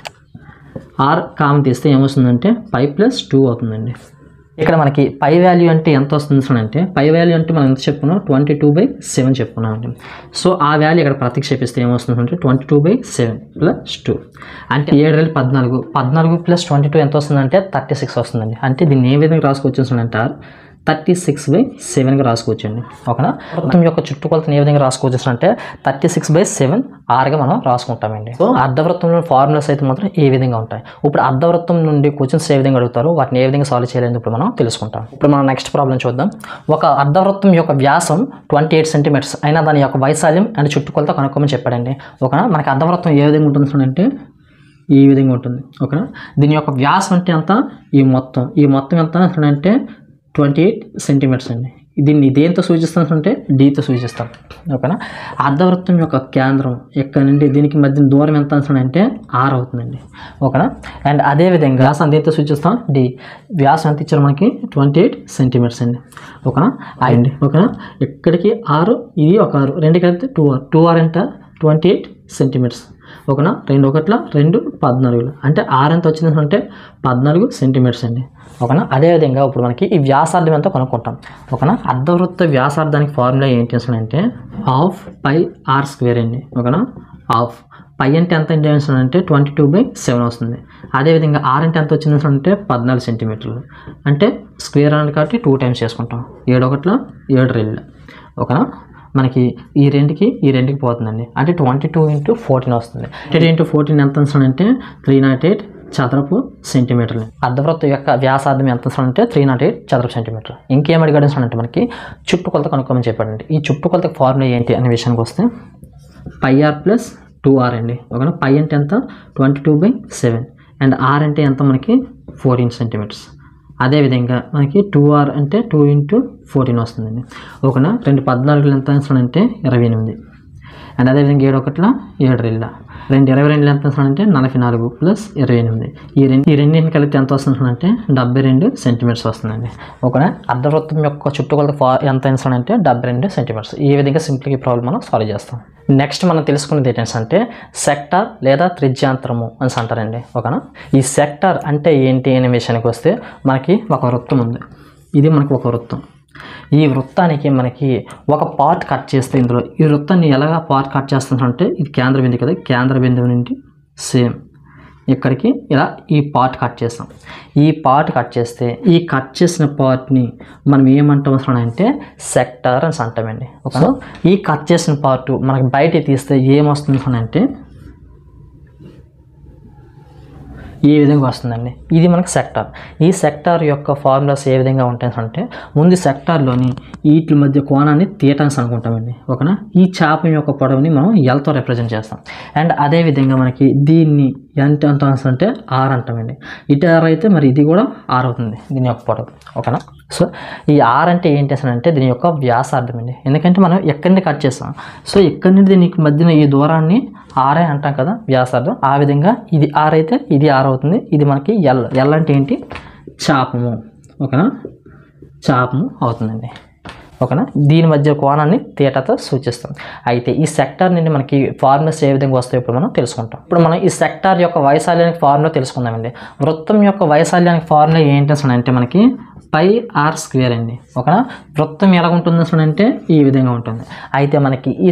ఆర్ కామన్ తీస్తే ఏమొస్తుందంటే పై ప్లస్ టూ అవుతుందండి ఇక్కడ మనకి పై వాల్యూ అంటే ఎంత వస్తుంది అంటే పై వాల్యూ అంటే మనం ఎంత చెప్పుకున్నాం ట్వంటీ టూ బై సెవెన్ చెప్పుకున్నాం అండి సో ఆ వాల్యూ ఇక్కడ ప్రతిక్షేపిస్తే ఏమొస్తుంది అంటే twenty two by seven plus two అంటే ఏడు వేలు పద్నాలుగు పద్నాలుగు ప్లస్ ట్వంటీ టూ ఎంత వస్తుందంటే థర్టీ సిక్స్ వస్తుందండి అంటే దీన్ని ఏ విధంగా రాసుకోవచ్చు అంటే థర్టీ సిక్స్ బై సెవెన్గా రాసుకోవచ్చండి ఓకేనా వృత్తం యొక్క చుట్టుకొలతను ఏ విధంగా రాసుకోవచ్చు అంటే థర్టీ సిక్స్ బై సెవెన్ ఆర్గా మనం రాసుకుంటామండి సో అర్ధవృత్తంలో ఫార్ములాస్ అయితే మాత్రం ఏ విధంగా ఉంటాయి ఇప్పుడు అర్ధవృత్తం నుండి క్వశ్చన్స్ ఏ విధంగా అడుగుతారో వాటిని ఏ విధంగా సాల్వ్ చేయాలని ఇప్పుడు మనం తెలుసుకుంటాం ఇప్పుడు మనం నెక్స్ట్ ప్రాబ్లం చూద్దాం ఒక అర్ధవృత్తం యొక్క వ్యాసం ట్వంటీ ఎయిట్ సెంటీమీటర్స్ అయినా దాని యొక్క వైశాల్యం అండ్ చుట్టుకొలత కనుక్కోమని చెప్పాడండి ఓకేనా మనకి అర్ధవృత్తం ఏ విధంగా ఉంటుంది అంటే ఈ విధంగా ఉంటుంది ఓకేనా దీని యొక్క వ్యాసం అంటే ఎంత ఈ మొత్తం ఈ మొత్తం ఎంత అంటే ట్వంటీ ఎయిట్ సెంటీమీటర్స్ అండి దీన్ని దేంతో సూచిస్తాం అంటే డీతో సూచిస్తాం ఓకేనా అర్ధవృత్తం యొక్క కేంద్రం ఎక్కడ నుండి దీనికి మధ్య దూరం ఎంత అంటే ఆర్ అవుతుందండి ఓకేనా అండ్ అదేవిధంగా వ్యాసం దేంతో సూచిస్తాం డి వ్యాసం ఎంత ఇచ్చారు మనకి ట్వంటీ ఎయిట్ సెంటీమీటర్స్ అండి ఓకేనా అండి ఓకేనా ఇక్కడికి ఆరు ఇది ఒక ఆరు రెండు కలిపితే టూ ఆర్ టూ ఆర్ అంటే ట్వంటీ ఎయిట్ సెంటీమీటర్స్ ఓకేనా రెండు ఒకట్ల రెండు పద్నాలుగులు అంటే ఆరు ఎంత వచ్చింది అంటే పద్నాలుగు సెంటీమీటర్స్ అండి ఓకేనా అదేవిధంగా ఇప్పుడు మనకి ఈ వ్యాసార్థం ఎంత కనుక్కుంటాం ఓకేనా అర్ధవృత్త వ్యాసార్థానికి ఫార్ములా ఏంటి అసలు అంటే హాఫ్ పై ఆర్ స్క్వేర్ అండి ఓకేనా హాఫ్ పై అంటే ఎంత ఇంటెన్షన్ అంటే ట్వంటీ టూ బై సెవెన్ వస్తుంది అదేవిధంగా ఆర్ అంటే ఎంత వచ్చింది అసలు అంటే పద్నాలుగు సెంటీమీటర్లు అంటే స్క్వేర్ అని కాబట్టి టూ టైమ్స్ చేసుకుంటాం ఏడు ఒకట్ల ఏడు రెండు ఓకేనా మనకి ఈ రెండుకి ఈ రెండుకి పోతుందండి అంటే ట్వంటీ టూ ఇంటూ ఫోర్టీన్ వస్తుంది ట్వంటీ ఇంటూ ఫోర్టీన్ ఎంత వస్తుందంటే త్రీ నాట్ ఎయిట్ చదరపు సెంటీమీటర్లు అర్ధవృత్తం యొక్క వ్యాసార్థం ఎంత అంటే త్రీ నాట్ ఎయిట్ చదరపు సెంటీమీటర్ ఇంకేం అడిగాడు అంటే మనకి చుట్టుకొలత కనుక్కోమని చెప్పాడండి ఈ చుట్టుకొలత ఫార్ములా ఏంటి అనే విషయానికి వస్తే pi r plus two r అండి ఓకేనా పై అంటే ఎంత twenty two by seven and are అంటే ఎంత మనకి ఫోర్టీన్ సెంటీమీటర్స్ అదేవిధంగా మనకి టూ ఆర్ అంటే టూ ఇంటూ ఫోర్టీన్ వస్తుందండి ఓకేనా రెండు పద్నాలుగులు ఎంత అంటే ఇరవై ఎనిమిది అండ్ అదేవిధంగా ఏడు ఒకట్ల ఏడు రెండు రెండు ఇరవై రెండు ఎంత వస్తుందంటే నలభై నాలుగు ప్లస్ ఇరవై ఎనిమిది ఈ రెండు ఈ రెండింటిని కలిపితే ఎంత వస్తుందంటే డెబ్బై రెండు సెంటీమీటర్స్ వస్తుందండి ఓకేనా అర్ధవృత్తం యొక్క చుట్టుకొలత ఫా ఎంత అంటే డెబ్బై రెండు సెంటీమీటర్స్ ఈ విధంగా సింపుల్గా ఈ ప్రాబ్లం మనం సాల్వ్ చేస్తాం నెక్స్ట్ మనం తెలుసుకున్నది ఏంటంటే సెక్టార్ లేదా త్రిజ్యాంతరము అని అంటారండి ఓకేనా ఈ సెక్టార్ అంటే ఏంటి అనే విషయానికి వస్తే మనకి ఒక వృత్తం ఉంది ఇది మనకి ఒక వృత్తం ఈ వృత్తానికి మనకి ఒక పార్ట్ కట్ చేస్తే ఇందులో ఈ వృత్తాన్ని ఎలాగా పార్ట్ కట్ చేస్తుందంటే ఇది కేంద్ర బిందువు కదా కేంద్ర బిందువు నుండి సేమ్ ఇక్కడికి ఇలా ఈ పార్ట్ కట్ చేస్తాం ఈ పార్ట్ కట్ చేస్తే ఈ కట్ చేసిన పార్ట్ని మనం ఏమంటాం అసలు అంటే సెక్టార్ అని అంటామండి ఓకే ఈ కట్ చేసిన పార్ట్ మనకి బయట తీస్తే ఏమొస్తుంది అని అంటే ఈ విధంగా వస్తుందండి ఇది మనకి సెక్టార్ ఈ సెక్టార్ యొక్క ఫార్ములాస్ ఏ విధంగా ఉంటాయి అంటే ముందు సెక్టార్లోని వీటి మధ్య కోణాన్ని తీయటానికి అనుకుంటామండి ఓకేనా ఈ చాపం యొక్క పొడవుని మనం ఎల్తో రిప్రజెంట్ చేస్తాం అండ్ అదే విధంగా మనకి దీన్ని ఎంత అంటాం అంటే ఆర్ అంటామండి ఇటు ఆర్ అయితే మరి ఇది కూడా ఆర్ అవుతుంది దీని యొక్క పొడవు ఓకేనా సో ఈ ఆర్ అంటే ఏంటి అసలు అంటే దీని యొక్క వ్యాసార్థం అండి ఎందుకంటే మనం ఎక్కడి నుండి కట్ చేస్తాం సో ఎక్కడి నుండి దీనికి మధ్యన ఈ దూరాన్ని ఆరే అంటాం కదా వ్యాసార్థం ఆ విధంగా ఇది ఆర్ అయితే ఇది ఆర్ అవుతుంది ఇది మనకి ఎల్ ఎల్ అంటే ఏంటి చాపము ఓకేనా చాపము అవుతుందండి ఓకేనా దీని మధ్య కోణాన్ని తీటతో సూచిస్తాం అయితే ఈ సెక్టార్ నుండి మనకి ఫార్ములాస్ ఏ విధంగా వస్తాయో ఇప్పుడు మనం తెలుసుకుంటాం ఇప్పుడు మనం ఈ సెక్టార్ యొక్క వైశాల్యానికి ఫార్ములా తెలుసుకుందామండి వృత్తం యొక్క వైశాల్యానికి ఫార్ములా ఏంటి అసలు అంటే మనకి పై ఆర్ స్క్వేర్ అండి ఓకేనా వృత్తం ఎలా ఉంటుంది అసలు అంటే ఈ విధంగా ఉంటుంది అయితే మనకి ఈ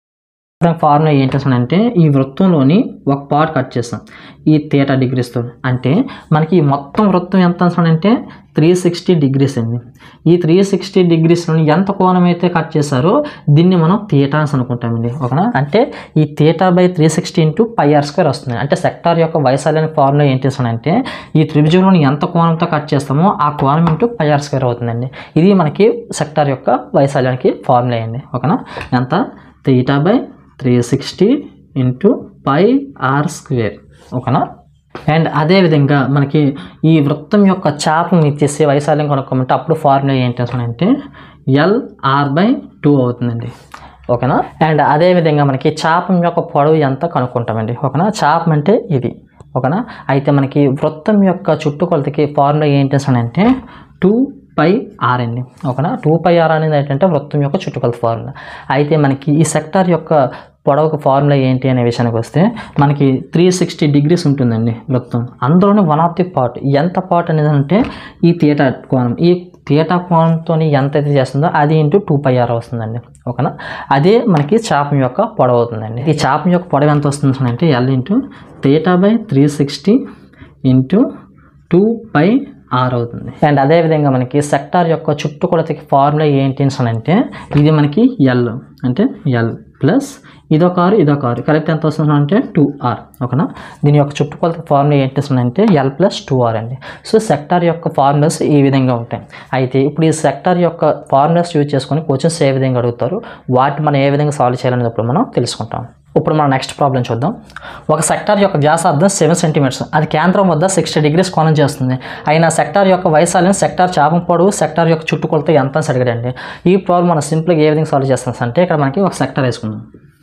ఫార్ములా ఏంటి అసలు అంటే ఈ వృత్తంలోని ఒక పార్ట్ కట్ చేస్తాం ఈ థీటా డిగ్రీస్తో అంటే మనకి ఈ మొత్తం వృత్తం ఎంత అసలు అంటే త్రీ సిక్స్టీ డిగ్రీస్ అండి ఈ త్రీ సిక్స్టీ డిగ్రీస్లోని ఎంత కోణం అయితే కట్ చేశారో దీన్ని మనం థీటాస్ అనుకుంటామండి ఓకేనా అంటే ఈ theta by three sixty into pi are square వస్తుంది అంటే సెక్టార్ యొక్క వైశాల్యానికి ఫార్ములా ఏంటి అసలు అంటే ఈ త్రిభుజంలోని ఎంత కోణంతో కట్ చేస్తామో ఆ కోణం ఇంటూ పై ఆర్ స్క్వేర్ అవుతుందండి ఇది మనకి సెక్టార్ యొక్క వైశాల్యానికి ఫార్ములా అండి ఓకేనా ఎంత theta by three sixty into pi are square ఓకేనా అండ్ అదేవిధంగా మనకి ఈ వృత్తం యొక్క చాపం ఇచ్చేసి వైశాల్యం కనుక్కోమంటే అప్పుడు ఫార్ములా ఏంటి అసలు అంటే ఎల్ ఆర్ బై టూ అవుతుందండి ఓకేనా అండ్ అదేవిధంగా మనకి చాపం యొక్క పొడవు ఎంత కనుక్కుంటామండి ఓకేనా చాపం అంటే ఇది ఓకేనా అయితే మనకి వృత్తం యొక్క చుట్టుకొలతకి ఫార్ములా ఏంటి అసలు అంటే టూ పై ఆర్ అండి ఓకేనా టూ పై ఆర్ అనేది ఏంటంటే వృత్తం యొక్క చుట్టుకొలత ఫార్ములా అయితే మనకి ఈ సెక్టార్ యొక్క పొడవుకు ఫార్ములా ఏంటి అనే విషయానికి వస్తే మనకి త్రీ సిక్స్టీ డిగ్రీస్ ఉంటుందండి వృత్తం అందులోనే వన్ ఆఫ్ ది పార్ట్ ఎంత పార్ట్ అనేది అంటే ఈ థియేటర్ కోణం ఈ థియేటర్ కోణంతో ఎంత అయితే చేస్తుందో అది ఇంటూ టూ పై ఆర్ వస్తుందండి ఓకేనా అదే మనకి చాపం యొక్క పొడవు అవుతుందండి ఈ చాపం యొక్క పొడవు ఎంత వస్తుంది అంటే l into theta by three sixty into two pi r అవుతుంది అండ్ అదేవిధంగా మనకి సెక్టార్ యొక్క చుట్టుకొలతకి ఫార్ములా ఏంటి అని అంటే ఇది మనకి ఎల్ అంటే ఎల్ ప్లస్ ఇదొక ఆరు ఇదొక ఆరు కరెక్ట్ ఎంత వస్తుంది అంటే టూ ఆర్ ఓకేనా దీని యొక్క చుట్టుకొలత ఫార్ములా ఏంటి అసలు అంటే ఎల్ ప్లస్ టూ ఆర్ అండి సో సెక్టార్ యొక్క ఫార్ములాస్ ఈ విధంగా ఉంటాయి అయితే ఇప్పుడు ఈ సెక్టార్ యొక్క ఫార్ములాస్ యూజ్ చేసుకొని క్వశ్చన్స్ ఏ విధంగా అడుగుతారు వాటిని మనం ఏ విధంగా సాల్వ్ చేయాలనేది ఇప్పుడు మనం తెలుసుకుంటాం ఇప్పుడు మనం నెక్స్ట్ ప్రాబ్లం చూద్దాం ఒక సెక్టార్ యొక్క వ్యాసార్థం సెవెన్ సెంటీమీటర్స్ అది కేంద్రం వద్ద సిక్స్టీ డిగ్రీస్ కోణం చేస్తుంది అయినా సెక్టార్ యొక్క వైశాల్యం సెక్టార్ చాపం పొడవు సెక్టార్ యొక్క చుట్టుకొలత ఎంత అని అడిగాడండి ఈ ప్రాబ్లం మనం సింపుల్గా ఏ విధంగా సాల్వ్ చేస్తాం అంటే ఇక్కడ మనకి ఒక సెక్టార్ వేసుకుందాం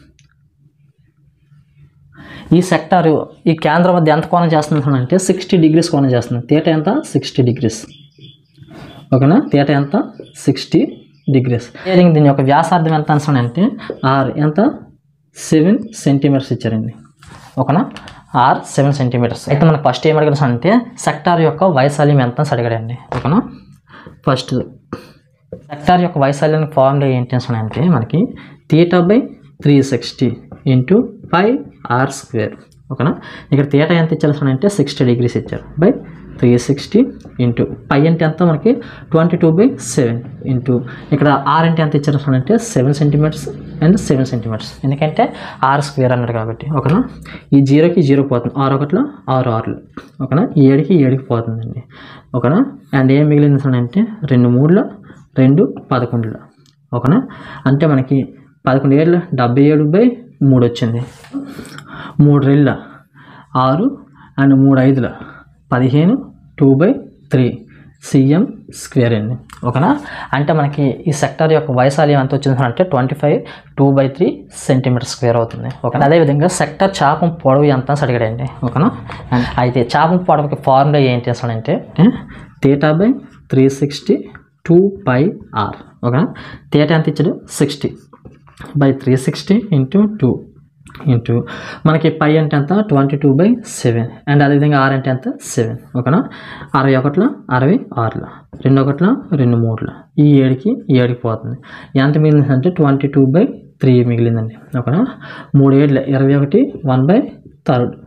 ఈ సెక్టార్ ఈ కేంద్రం మధ్య ఎంత కోణం చేస్తుంది అంటే సిక్స్టీ డిగ్రీస్ కోణం చేస్తుంది తీట ఎంత సిక్స్టీ డిగ్రీస్ ఓకేనా తీట ఎంత సిక్స్టీ డిగ్రీస్ దీని యొక్క వ్యాసార్థం ఎంత అనుకోండి అంటే ఆర్ ఎంత సెవెన్ సెంటీమీటర్స్ ఇచ్చారండి ఓకేనా ఆర్ సెవెన్ సెంటీమీటర్స్ అయితే మనకు ఫస్ట్ ఏం అడిగారు అంటే సెక్టార్ యొక్క వైశాల్యం ఎంత అని అడిగాడండి ఓకేనా ఫస్ట్ సెక్టార్ యొక్క వైశాల్యం ఫార్ములా ఏంటి అని అంటే మనకి theta by three sixty into five r square ఓకేనా ఇక్కడ థీటా ఎంత ఇచ్చారు అంటే సిక్స్టీ డిగ్రీస్ ఇచ్చారు by three sixty into pi అంటే ఎంత మనకి twenty two by seven into ఇక్కడ ఆర్ అంటే ఎంత ఇచ్చారు అంటే seven centimetres and seven centimetres ఎందుకంటే ఆర్ స్క్వేర్ అన్నాడు కాబట్టి ఓకేనా ఈ జీరోకి జీరో పోతుంది ఆరు ఒకటిలో ఆరు ఆరులు ఓకేనా ఈ ఏడుకి ఏడుకి పోతుందండి ఓకేనా అండ్ ఏం మిగిలింది అంటే రెండు మూడులో రెండు పదకొండులో ఓకేనా అంటే మనకి పదకొండు ఏళ్ళ డెబ్బై ఏడు బై మూడు వచ్చింది మూడు రెళ్ళ ఆరు అండ్ మూడు ఐదుల పదిహేను two by three CM square అండి ఓకేనా అంటే మనకి ఈ సెక్టర్ యొక్క వైశాల్యం ఎంత వచ్చింది అంటే twenty five two by three centimetre square అవుతుంది ఓకేనా అదేవిధంగా సెక్టర్ చాపం పొడవు ఎంత అని అడిగాడండి ఓకేనా అండ్ అయితే చాపం పొడవుకి ఫార్ములా ఏంటి అసలు అంటే theta by three sixty two pi r ఓకేనా థీటా ఎంత ఇచ్చాడు sixty by three sixty into two into మనకి పై అంటే ఎంత twenty two by seven and అదేవిధంగా ఆర్ అంటే ఎంత సెవెన్ ఓకేనా అరవై ఒకటిలో అరవై ఆరులో రెండు ఒకటిలో రెండు మూడులో ఈ ఏడుకి ఈ ఏడుకి పోతుంది ఎంత మిగిలింది అంటే ట్వంటీ టూ బై త్రీ మిగిలిందండి ఓకేనా మూడు ఏడులో ఇరవై ఒకటి వన్ బై థర్డ్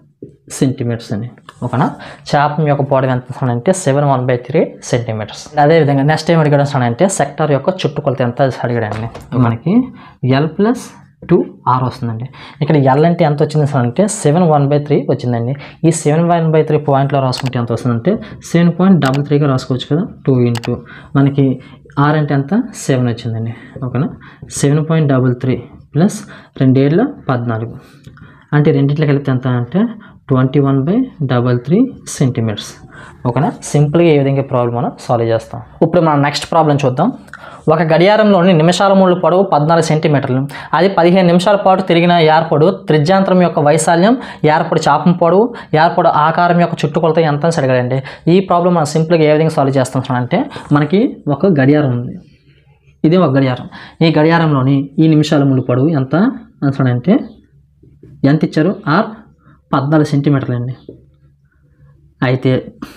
సెంటీమీటర్స్ అండి ఓకేనా చేపం యొక్క పొడవు ఎంత అంటే seven one by three centimetres అదేవిధంగా నెక్స్ట్ ఏం అడిగాడు అంటే సెక్టార్ యొక్క చుట్టుకొలత ఎంత అడిగాడండి మనకి ఎల్ ప్లస్ టూ ఆర్ వస్తుందండి ఇక్కడ ఎల్ అంటే ఎంత వచ్చింది సార్ అంటే సెవెన్ వన్ బై త్రీ వచ్చిందండి ఈ సెవెన్ వన్ బై త్రీ పాయింట్లో రాసుకుంటే ఎంత వస్తుందంటే సెవెన్ పాయింట్ డబల్ త్రీగా రాసుకోవచ్చు కదా టూ ఇంటూ మనకి ఆర్ అంటే ఎంత సెవెన్ వచ్చిందండి ఓకేనా seven point double three plus రెండేళ్ళ పద్నాలుగు అంటే రెండింటిలో కలిపితే ఎంత అంటే twenty one by double three centimetres ఓకేనా సింపుల్గా ఏ విధంగా ప్రాబ్లం మనం సాల్వ్ చేస్తాం ఇప్పుడు మనం నెక్స్ట్ ప్రాబ్లం చూద్దాం ఒక గడియారంలోని నిమిషాల ముళ్ళు పొడవు పద్నాలుగు సెంటీమీటర్లు అది పదిహేను నిమిషాల పాటు తిరిగిన ఏర్పడు త్రిజ్యాంతరం యొక్క వైశాల్యం ఏర్పడు చాపం పొడవు ఏర్పడు ఆకారం యొక్క చుట్టుకొలత ఎంత అని అడగాలండి ఈ ప్రాబ్లం మనం సింపుల్గా ఏ విధంగా సాల్వ్ చేస్తాం అంటే మనకి ఒక గడియారం ఉంది ఇది ఒక గడియారం ఈ గడియారంలోని ఈ నిమిషాల ముళ్ళు పొడవు ఎంత అంటే ఎంత ఇచ్చారు ఆర్ పద్నాలుగు సెంటీమీటర్లు అండి అయితే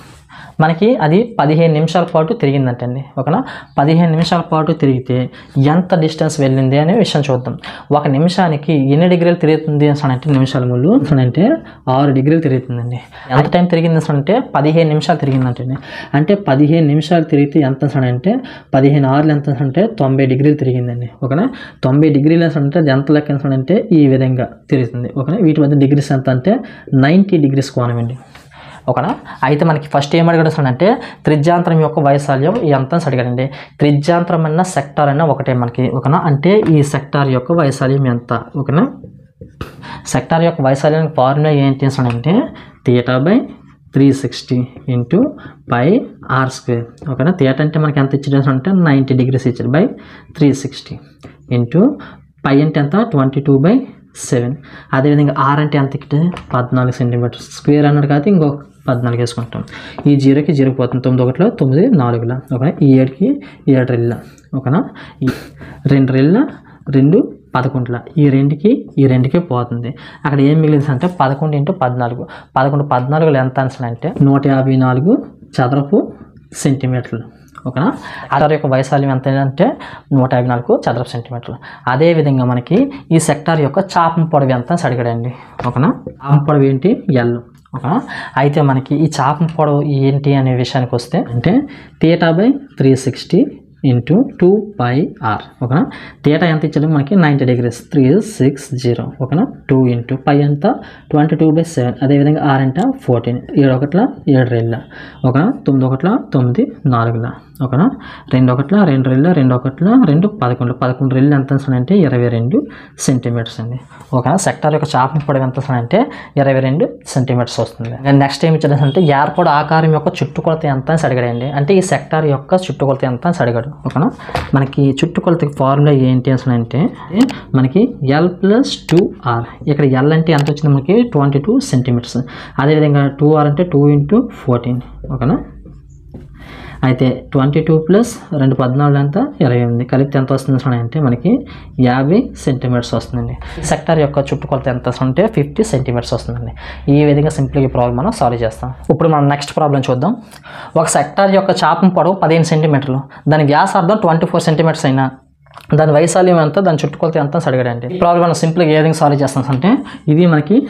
మనకి అది పదిహేను నిమిషాల పాటు తిరిగిందంటండి ఓకేనా పదిహేను నిమిషాల పాటు తిరిగితే ఎంత డిస్టెన్స్ వెళ్ళింది అనే విషయం చూద్దాం ఒక నిమిషానికి ఎన్ని డిగ్రీలు తిరుగుతుంది అని అంటే నిమిషాల ముళ్ళు అంటే ఆరు డిగ్రీలు తిరుగుతుందండి ఎంత టైం తిరిగింది అంటే పదిహేను నిమిషాలు తిరిగిందంటండి అంటే పదిహేను నిమిషాలు తిరిగితే ఎంత అంటే పదిహేను ఆరులు ఎంత అంటే తొంభై డిగ్రీలు తిరిగిందండి ఓకేనా తొంభై డిగ్రీలు అంటే అది ఎంత లెక్క అంటే ఈ విధంగా తిరుగుతుంది ఓకేనా వీటి మధ్య డిగ్రీస్ ఎంత అంటే నైంటీ డిగ్రీస్ కోణం అండి ఓకేనా అయితే మనకి ఫస్ట్ ఏం అడిగాడు అంటే త్రిజ్యాంతరం యొక్క వైశాల్యం ఎంత అని అడిగాడండి త్రిజ్యాంతరం అన్న సెక్టార్ అన్న ఒకటే మనకి ఓకేనా అంటే ఈ సెక్టార్ యొక్క వైశాల్యం ఎంత ఓకేనా సెక్టార్ యొక్క వైశాల్యానికి ఫార్ములా ఏంటి అంటే theta by three sixty into pi are square ఓకేనా థియేటర్ అంటే మనకి ఎంత ఇచ్చాడు అంటే నైంటీ డిగ్రీస్ ఇచ్చాడు by three sixty into pi అంటే ఎంత ట్వంటీ టూ బై సెవెన్ అదేవిధంగా ఆర్ అంటే ఎంత ఇక్కడ పద్నాలుగు సెంటీమీటర్స్ స్క్వేర్ అన్నాడు కాబట్టి ఇంకో పద్నాలుగు వేసుకుంటాం ఈ జీరోకి జీరో పోతుంది తొమ్మిది ఒకటిలో తొమ్మిది నాలుగులా ఓకేనా ఈ ఏడుకి ఏడు రెళ్ళ ఓకేనా ఈ రెండు రెళ్ళ రెండు పదకొండుల ఈ రెండుకి ఈ రెండుకి పోతుంది అక్కడ ఏం మిగిలింది అంటే పదకొండు ఇంటూ పద్నాలుగు పదకొండు పద్నాలుగులో ఎంత అంటే నూట యాభై నాలుగు చదరపు సెంటీమీటర్లు ఓకేనా ఆధార్ యొక్క వైశాల్యం ఎంత అంటే నూట యాభై నాలుగు చదరపు సెంటీమీటర్లు అదేవిధంగా మనకి ఈ సెక్టార్ యొక్క చాపం పొడవు ఎంత అని అడిగాడండి ఓకేనా చాపం పొడవు ఏంటి ఎల్ ఓకేనా అయితే మనకి ఈ చాపం పొడవు ఏంటి అనే విషయానికి వస్తే అంటే theta by three sixty into two pi r ఓకేనా థియేటా ఎంత ఇచ్చాడు మనకి ninety degrees three six zero ఓకేనా టూ ఇంటూ పై ఎంత ట్వంటీ టూ బై సెవెన్ అదేవిధంగా ఆర్ అంటే ఫోర్టీన్ ఏడు ఒకట్ల ఏడు రెళ్ళ ఓకేనా తొమ్మిది ఒకట్ల తొమ్మిది నాలుగుల ఓకేనా రెండు ఒకట్ల రెండు రెళ్ళ రెండు ఒకట్ల రెండు పదకొండు పదకొండు రెళ్ళు ఎంత అంటే ఇరవై రెండు సెంటీమీటర్స్ అండి ఓకేనా సెక్టార్ యొక్క చాపం పొడవు ఎంత అంటే ఇరవై రెండు సెంటీమీటర్స్ వస్తుంది నెక్స్ట్ ఏం ఇచ్చాడు అంటే ఏర్పడు ఆకారం యొక్క చుట్టుకొలత ఎంత అని అడిగాడండి అంటే ఈ సెక్టార్ యొక్క చుట్టుకొలత ఎంత అని అడిగాడు ఓకేనా మనకి చుట్టుకొలతకి ఫార్ములా ఏంటి అసలు అంటే మనకి ఎల్ ప్లస్ టూ ఆర్ ఇక్కడ ఎల్ అంటే ఎంత వచ్చింది మనకి ట్వంటీ టూ సెంటీమీటర్స్ అదేవిధంగా టూ ఆర్ అంటే టూ ఇంటూ ఫోర్టీన్ ఓకేనా అయితే ట్వంటీ టూ ప్లస్ రెండు పద్నాలుగు ఎంత ఇరవై ఎనిమిది కలిపితే ఎంత వస్తుంది చూడండి అంటే మనకి యాభై సెంటీమీటర్స్ వస్తుందండి సెక్టార్ యొక్క చుట్టుకొలత ఎంత అంటే ఫిఫ్టీ సెంటీమీటర్స్ వస్తుందండి ఈ విధంగా సింపుల్గా ఈ ప్రాబ్లం మనం సాల్వ్ చేస్తాం ఇప్పుడు మనం నెక్స్ట్ ప్రాబ్లం చూద్దాం ఒక సెక్టార్ యొక్క చాపం పొడవు పదిహేను సెంటీమీటర్లు దాని వ్యాసార్థం ట్వంటీ ఫోర్ సెంటీమీటర్స్ అయినా దాని వైశాల్యం ఎంత దాని చుట్టుకొలత ఎంత అని అడిగాడండి ఈ ప్రాబ్లం మనం సింపుల్గా ఏ విధంగా సాల్వ్ చేస్తాం అంటే ఇది మనకి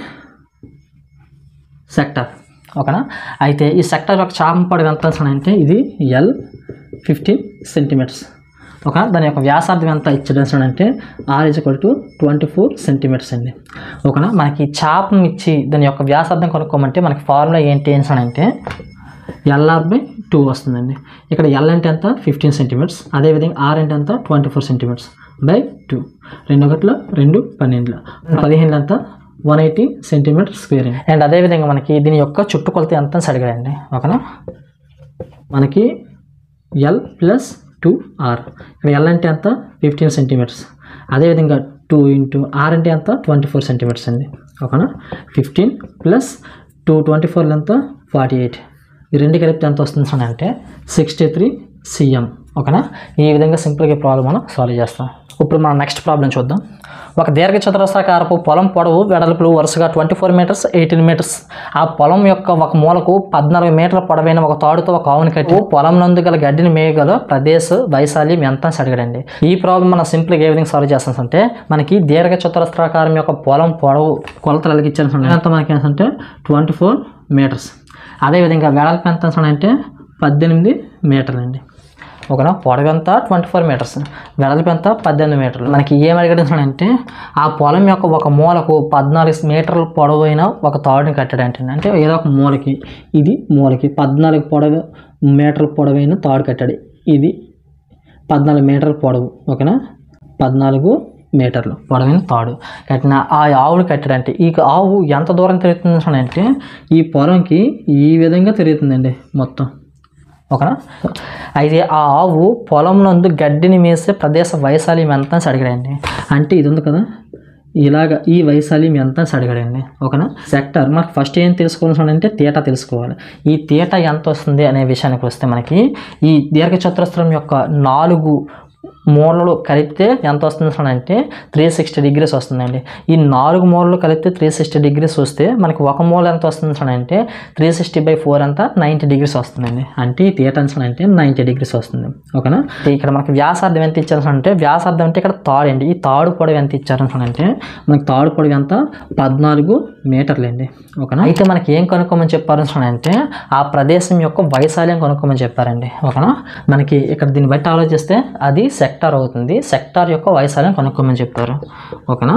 సెక్టార్ ఓకేనా అయితే ఈ సెక్టార్ యొక్క చాపం పొడవు ఎంత అంటే ఇది ఎల్ ఫిఫ్టీన్ సెంటీమీటర్స్ ఓకే దాని యొక్క వ్యాసార్థం ఎంత ఇచ్చాడు అంటే r is equal to twenty four centimetres అండి ఓకేనా మనకి చాపం ఇచ్చి దాని యొక్క వ్యాసార్థం కనుక్కోమంటే మనకి ఫార్ములా ఏంటి అంటే ఎల్ఆర్ బై టూ వస్తుందండి ఇక్కడ ఎల్ అంటే ఎంత ఫిఫ్టీన్ సెంటీమీటర్స్ అదేవిధంగా ఆర్ అంటే ఎంత twenty four centimetres by two రెండు ఒకటిలో రెండు పన్నెండులో పదిహేను ఎంత one eighty centimetre square and అదేవిధంగా మనకి దీని యొక్క చుట్టుకొలత ఎంత అని అడిగాడండి ఓకేనా మనకి ఎల్ ప్లస్ టూ ఆర్ ఇక్కడ ఎల్ అంటే ఎంత ఫిఫ్టీన్ సెంటీమీటర్స్ అదేవిధంగా టూ ఇంటూ ఆర్ అంటే ఎంత ట్వంటీ ఫోర్ సెంటీమీటర్స్ అండి ఓకేనా fifteen plus two twenty four ఎంత ఫార్టీ ఎయిట్ ఈ రెండు కలిపితే ఎంత వస్తుంది అంటే సిక్స్టీ త్రీ సిఎం ఓకేనా ఈ విధంగా సింపుల్గా ప్రాబ్లం మనం సాల్వ్ చేస్తాం ఇప్పుడు మనం నెక్స్ట్ ప్రాబ్లం చూద్దాం ఒక దీర్ఘ చతురస్రాకారపు పొలం పొడవు వెడల్పులు వరుసగా twenty four metres eighteen metres ఆ పొలం యొక్క ఒక మూలకు పద్నాలుగు మీటర్ల పొడవైన ఒక తాడుతో ఒక ఆవుని కట్టి పొలం నందు గల గడ్డిని మేయగల ప్రదేశ వైశాల్యం ఎంత అని అడిగాడండి ఈ ప్రాబ్లం మనం సింపుల్గా ఏ విధంగా సాల్వ్ చేస్తాం అంటే మనకి దీర్ఘ చతురస్రాకారం యొక్క పొలం పొడవు కొలతలు ఎలాగ ఇచ్చారు ఎంత మనకి ఏంటంటే ట్వంటీ ఫోర్ మీటర్స్ అదేవిధంగా వెడల్పు ఎంత అంటే పద్దెనిమిది మీటర్లు అండి ఓకేనా పొడవు ఎంత ట్వంటీ ఫోర్ మీటర్స్ వెడల్పు ఎంత పద్దెనిమిది మీటర్లు మనకి ఏం అడిగాడు అంటే ఆ పొలం యొక్క ఒక మూలకు పద్నాలుగు మీటర్ల పొడవైన ఒక తాడుని కట్టాడంటే అంటే ఏదో ఒక మూలకి ఇది మూలకి పద్నాలుగు పొడవు మీటర్ల పొడవైన తాడు కట్టాడు ఇది పద్నాలుగు మీటర్ల పొడవు ఓకేనా పద్నాలుగు మీటర్లు పొడవైన తాడు కట్టిన ఆ ఆవులు కట్టాడంటే ఈ ఆవు ఎంత దూరం తిరుగుతుంది అంటే ఈ పొలంకి ఈ విధంగా తిరుగుతుందండి మొత్తం ఓకేనా అయితే ఆ ఆవు పొలం నందు గడ్డిని మేసే ప్రదేశ వైశాల్యం ఎంత అని అడిగాడండి అంటే ఇది ఉంది కదా ఇలాగ ఈ వైశాల్యం ఎంత అని అడిగాడండి ఓకేనా సెక్టర్ మనకు ఫస్ట్ ఏం తెలుసుకోవాల్సి అంటే తీట తెలుసుకోవాలి ఈ తీట ఎంత వస్తుంది అనే విషయానికి వస్తే మనకి ఈ దీర్ఘచతురస్రం యొక్క నాలుగు మూలలు కలిపితే ఎంత వస్తుంది అంటే త్రీ సిక్స్టీ డిగ్రీస్ వస్తుందండి ఈ నాలుగు మూలలు కలిపితే త్రీ సిక్స్టీ డిగ్రీస్ వస్తే మనకి ఒక మూల ఎంత వస్తుంది అంటే త్రీ సిక్స్టీ బై ఫోర్ అంతా నైంటీ డిగ్రీస్ వస్తుందండి అంటే ఈ థియేటర్స్ అంటే నైంటీ డిగ్రీస్ వస్తుంది ఓకేనా ఇక్కడ మనకి వ్యాసార్థం ఎంత ఇచ్చారు అంటే వ్యాసార్థం అంటే ఇక్కడ తాడు అండి ఈ తాడు పొడవు ఎంత ఇచ్చారు అంటే మనకి తాడు పొడవు ఎంత పద్నాలుగు మీటర్లు అండి ఓకేనా అయితే మనకి ఏం కనుక్కోమని చెప్పారు అంటే ఆ ప్రదేశం యొక్క వైశాల్యం కనుక్కోమని చెప్పారండి ఓకేనా మనకి ఇక్కడ దీన్ని బట్టి ఆలోచిస్తే అది సెక్టార్ అవుతుంది సెక్టార్ యొక్క వైశాల్యం కనుక్కోమని చెప్పారు ఓకేనా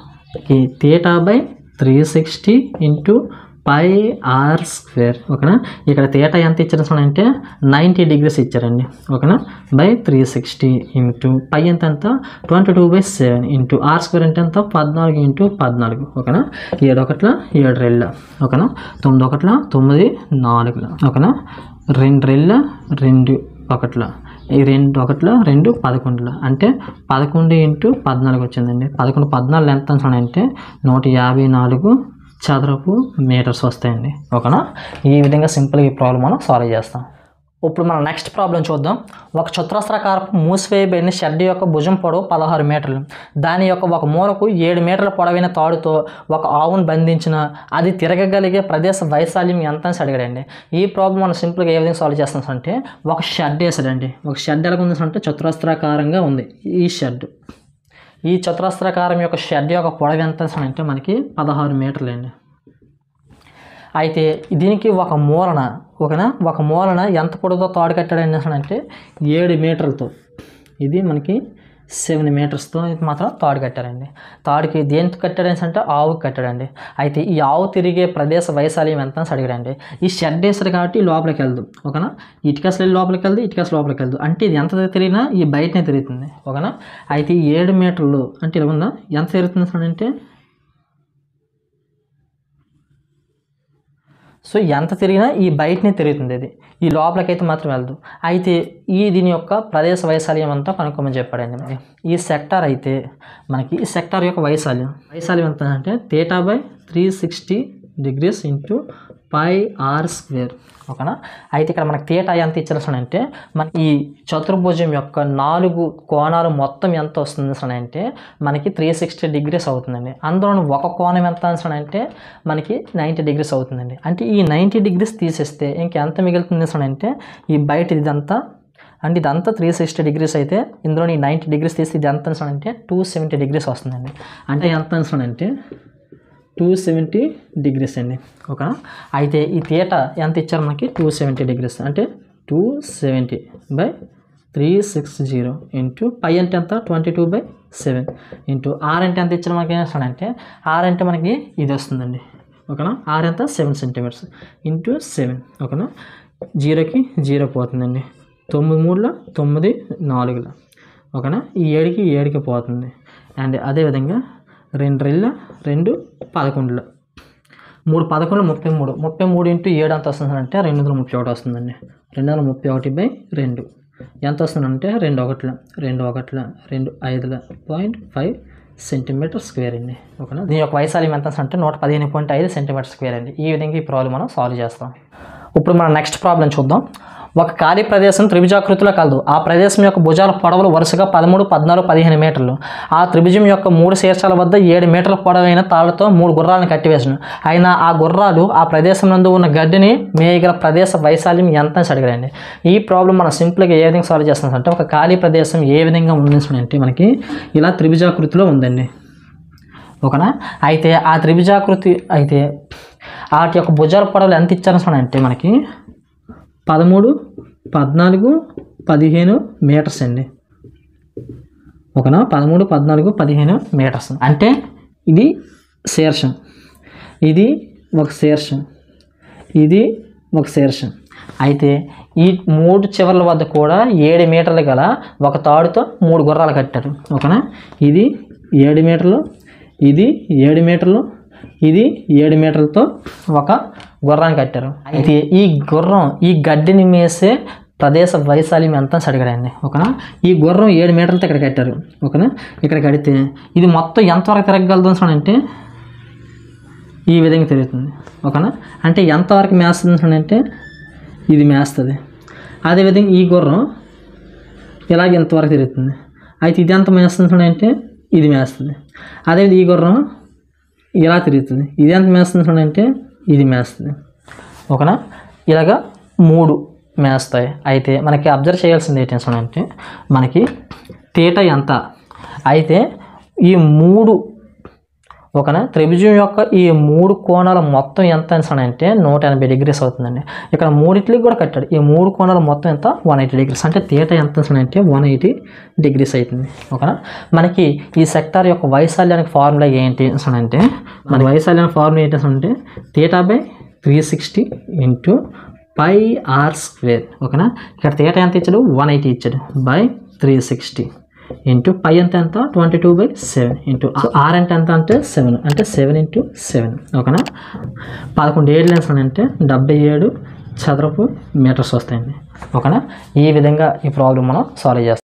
ఈ theta by three sixty into pi are square ఓకేనా ఇక్కడ థియేటా ఎంత ఇచ్చారు అంటే నైంటీ డిగ్రీస్ ఇచ్చారండి ఓకేనా by three sixty into pi ఎంత ఎంత twenty two by seven into r square అంటే ఎంత పద్నాలుగు ఇంటూ పద్నాలుగు ఓకేనా ఏడు ఒకట్ల ఏడు రెళ్ళ ఓకేనా తొమ్మిది ఒకట్ల తొమ్మిది నాలుగుల ఓకేనా రెండు రెళ్ళ రెండు ఒకట్ల ఈ రెండు ఒకటిలో రెండు పదకొండులో అంటే పదకొండు ఇంటూ పద్నాలుగు వచ్చిందండి పదకొండు పద్నాలుగు ఎంత అంటే నూట యాభై నాలుగు చదరపు మీటర్స్ వస్తాయండి ఓకేనా ఈ విధంగా సింపుల్గా ఈ ప్రాబ్లం మనం సాల్వ్ చేస్తాం ఇప్పుడు మనం నెక్స్ట్ ప్రాబ్లం చూద్దాం ఒక చతురస్రాకారపు మూసివేయబడిన షెడ్ యొక్క భుజం పొడవు పదహారు మీటర్లు దాని యొక్క ఒక మూలకు ఏడు మీటర్ల పొడవైన తాడుతో ఒక ఆవును బంధించిన అది తిరగగలిగే ప్రదేశ వైశాల్యం ఎంత అని అడిగాడండి ఈ ప్రాబ్లం మనం సింపుల్గా ఏ విధంగా సాల్వ్ చేస్తాం అంటే ఒక షెడ్ వేసాడండి ఒక షెడ్ ఎలా ఉంది అంటే చతురస్రాకారంగా ఉంది ఈ షెడ్ ఈ చతురస్రాకారం యొక్క షెడ్ యొక్క పొడవు ఎంత అంటే మనకి పదహారు మీటర్లు అండి అయితే దీనికి ఒక మూలన ఓకేనా ఒక మూలన ఎంత పొడవుతో తాడు కట్టాడు అంటే ఏడు మీటర్లతో ఇది మనకి సెవెన్ మీటర్స్తో ఇది మాత్రం తాడు కట్టారండి తాడుకి దేనికి కట్టాడు అంటే ఆవుకి కట్టాడండి అయితే ఈ ఆవు తిరిగే ప్రదేశ వైశాల్యం ఎంత అని అడిగాడండి ఈ షెడ్ వేసారు కాబట్టి లోపలికి వెళ్దు ఓకేనా ఇటుకస్ లోపలికి వెళ్దు ఇటుకస్ లోపలికి వెళ్దు అంటే ఇది ఎంత తిరిగినా ఈ బయటనే తిరుగుతుంది ఓకేనా అయితే ఈ ఏడు మీటర్లు అంటే ఇలా ఉందా ఎంత తిరుగుతుంది అంటే సో ఎంత తిరిగినా ఈ బయటనే తిరుగుతుంది ఇది ఈ లోపలికైతే మాత్రం వెళ్ళదు అయితే ఈ దీని యొక్క ప్రదేశ వైశాల్యం అంతా కనుక్కోమని చెప్పాడండి మరి ఈ సెక్టార్ అయితే మనకి ఈ సెక్టార్ యొక్క వైశాల్యం వైశాల్యం ఎంత అంటే theta by three sixty degrees into pi are square ఓకేనా అయితే ఇక్కడ మనకి థియేటా ఎంత ఇచ్చారు అంటే మన ఈ చతుర్భుజం యొక్క నాలుగు కోణాలు మొత్తం ఎంత వస్తుంది అంటే మనకి త్రీ సిక్స్టీ డిగ్రీస్ అవుతుందండి అందులో ఒక కోణం ఎంత అంటే మనకి నైంటీ డిగ్రీస్ అవుతుందండి అంటే ఈ నైంటీ డిగ్రీస్ తీసేస్తే ఇంకెంత మిగులుతుంది అంటే ఈ బయట ఇదంతా అంటే ఇదంతా త్రీ సిక్స్టీ డిగ్రీస్ అయితే ఇందులో ఈ నైంటీ డిగ్రీస్ తీస్తే ఇది ఎంత అంటే టూ సెవెంటీ డిగ్రీస్ వస్తుందండి అంటే ఎంత అంటే టూ సెవెంటీ డిగ్రీస్ అండి ఓకేనా అయితే ఈ థియేట ఎంత ఇచ్చారు మనకి టూ సెవెంటీ డిగ్రీస్ అంటే two seventy by three six zero into pi అంటే ఎంత twenty two by seven into r అంటే ఎంత ఇచ్చారు మనకి ఏం అంటే ఆర్ అంటే మనకి ఇది వస్తుందండి ఓకేనా ఆర్ ఎంత సెవెన్ సెంటీమీటర్స్ ఇంటూ సెవెన్ ఓకేనా జీరోకి జీరో పోతుందండి తొమ్మిది మూడులో తొమ్మిది నాలుగులో ఓకేనా ఈ ఏడుకి ఈ ఏడుకి పోతుంది అండ్ అదేవిధంగా రెండు రెళ్ళ రెండు పదకొండులో మూడు పదకొండు ముప్పై మూడు ముప్పై మూడు ఇంటూ ఏడు ఎంత వస్తుందంటే రెండు వందల ముప్పై ఒకటి వస్తుందండి రెండు వందల ముప్పై ఒకటి బై రెండు ఎంత వస్తుందంటే రెండు ఒకట్ల రెండు ఒకట్ల రెండు ఐదుల పాయింట్ ఫైవ్ సెంటీమీటర్ స్క్వేర్ అండి ఓకేనా దీని యొక్క వైశాల్యం ఎంత అంటే నూట పదిహేను పాయింట్ ఐదు సెంటీమీటర్ స్క్వేర్ అండి ఈ విధంగా ఈ ప్రాబ్లం మనం సాల్వ్ చేస్తాం ఇప్పుడు మనం నెక్స్ట్ ప్రాబ్లం చూద్దాం ఒక ఖాళీ ప్రదేశం త్రిభుజాకృతిలో కలదు ఆ ప్రదేశం యొక్క భుజాల పొడవులు వరుసగా పదమూడు పద్నాలుగు పదిహేను మీటర్లు ఆ త్రిభుజం యొక్క మూడు శీర్షాల వద్ద ఏడు మీటర్ల పొడవైన తాళ్లతో మూడు గుర్రాలను కట్టివేసిన అయినా ఆ గుర్రాలు ఆ ప్రదేశం నందు ఉన్న గడ్డిని మేయగల ప్రదేశ వైశాల్యం ఎంత అని అడిగారండి ఈ ప్రాబ్లం మనం సింపుల్గా ఏ విధంగా సాల్వ్ చేస్తాం అంటే ఒక ఖాళీ ప్రదేశం ఏ విధంగా ఉందంటే మనకి ఇలా త్రిభుజాకృతిలో ఉందండి ఓకేనా అయితే ఆ త్రిభుజాకృతి అయితే వాటి యొక్క భుజాల పొడవులు ఎంత ఇచ్చారు అంటే మనకి పదమూడు పద్నాలుగు పదిహేను మీటర్స్ అండి ఓకేనా పదమూడు పద్నాలుగు పదిహేను మీటర్స్ అంటే ఇది శీర్షం ఇది ఒక శీర్షం ఇది ఒక శీర్షం అయితే ఈ మూడు చివర్ల వద్ద కూడా ఏడు మీటర్లు గల ఒక తాడుతో మూడు గుర్రాలు కట్టారు ఓకేనా ఇది ఏడు మీటర్లు ఇది ఏడు మీటర్లు ఇది ఏడు మీటర్లతో ఒక గుర్రాన్ని కట్టారు అయితే ఈ గుర్రం ఈ గడ్డిని మేసే ప్రదేశ వైశాల్యం ఎంత అని అడిగాడండి ఓకేనా ఈ గుర్రం ఏడు మీటర్లతో ఇక్కడ కట్టారు ఓకేనా ఇక్కడ కడితే ఇది మొత్తం ఎంతవరకు తిరగగలదు అని అంటే ఈ విధంగా తిరుగుతుంది ఓకేనా అంటే ఎంతవరకు మేస్తుంది అంటే ఇది మేస్తుంది అదేవిధంగా ఈ గుర్రం ఇలాగ ఇంతవరకు తిరుగుతుంది అయితే ఇది ఎంత మేస్తుంది అంటే ఇది మేస్తుంది అదేవిధంగా ఈ గుర్రం ఇలా తిరుగుతుంది ఇది ఎంత మేస్తుంది అంటే ఇది మేస్తుంది ఓకేనా ఇలాగా మూడు మేస్తాయి అయితే మనకి అబ్జర్వ్ చేయాల్సింది ఏంటి అంటే మనకి తీట ఎంత అయితే ఈ మూడు ఓకేనా త్రిభుజం యొక్క ఈ మూడు కోణాల మొత్తం ఎంత అని అంటే నూట ఎనభై డిగ్రీస్ అవుతుందండి ఇక్కడ మూడిట్లకి కూడా కట్టాడు ఈ మూడు కోణాల మొత్తం ఎంత వన్ ఎయిటీ డిగ్రీస్ అంటే తీట ఎంత అని అంటే వన్ ఎయిటీ డిగ్రీస్ అవుతుంది ఓకేనా మనకి ఈ సెక్టార్ యొక్క వైశాల్యానికి ఫార్ములా ఏంటి అని అంటే మన వైశాల్యానికి ఫార్ములా ఏంటి అని అంటే theta by three sixty into pi are square ఓకేనా ఇక్కడ తీట ఎంత ఇచ్చాడు వన్ ఎయిటీ ఇచ్చాడు by three sixty into pi ఎంత ఎంత twenty two by seven into r అంటే ఎంత అంటే సెవెన్ అంటే సెవెన్ ఇంటూ సెవెన్ ఓకేనా పదకొండు ఏడు లెన్స్ అంటే డెబ్బై ఏడు చదరపు మీటర్స్ వస్తాయండి ఓకేనా ఈ విధంగా ఈ ప్రాబ్లం మనం సాల్వ్ చేస్తాం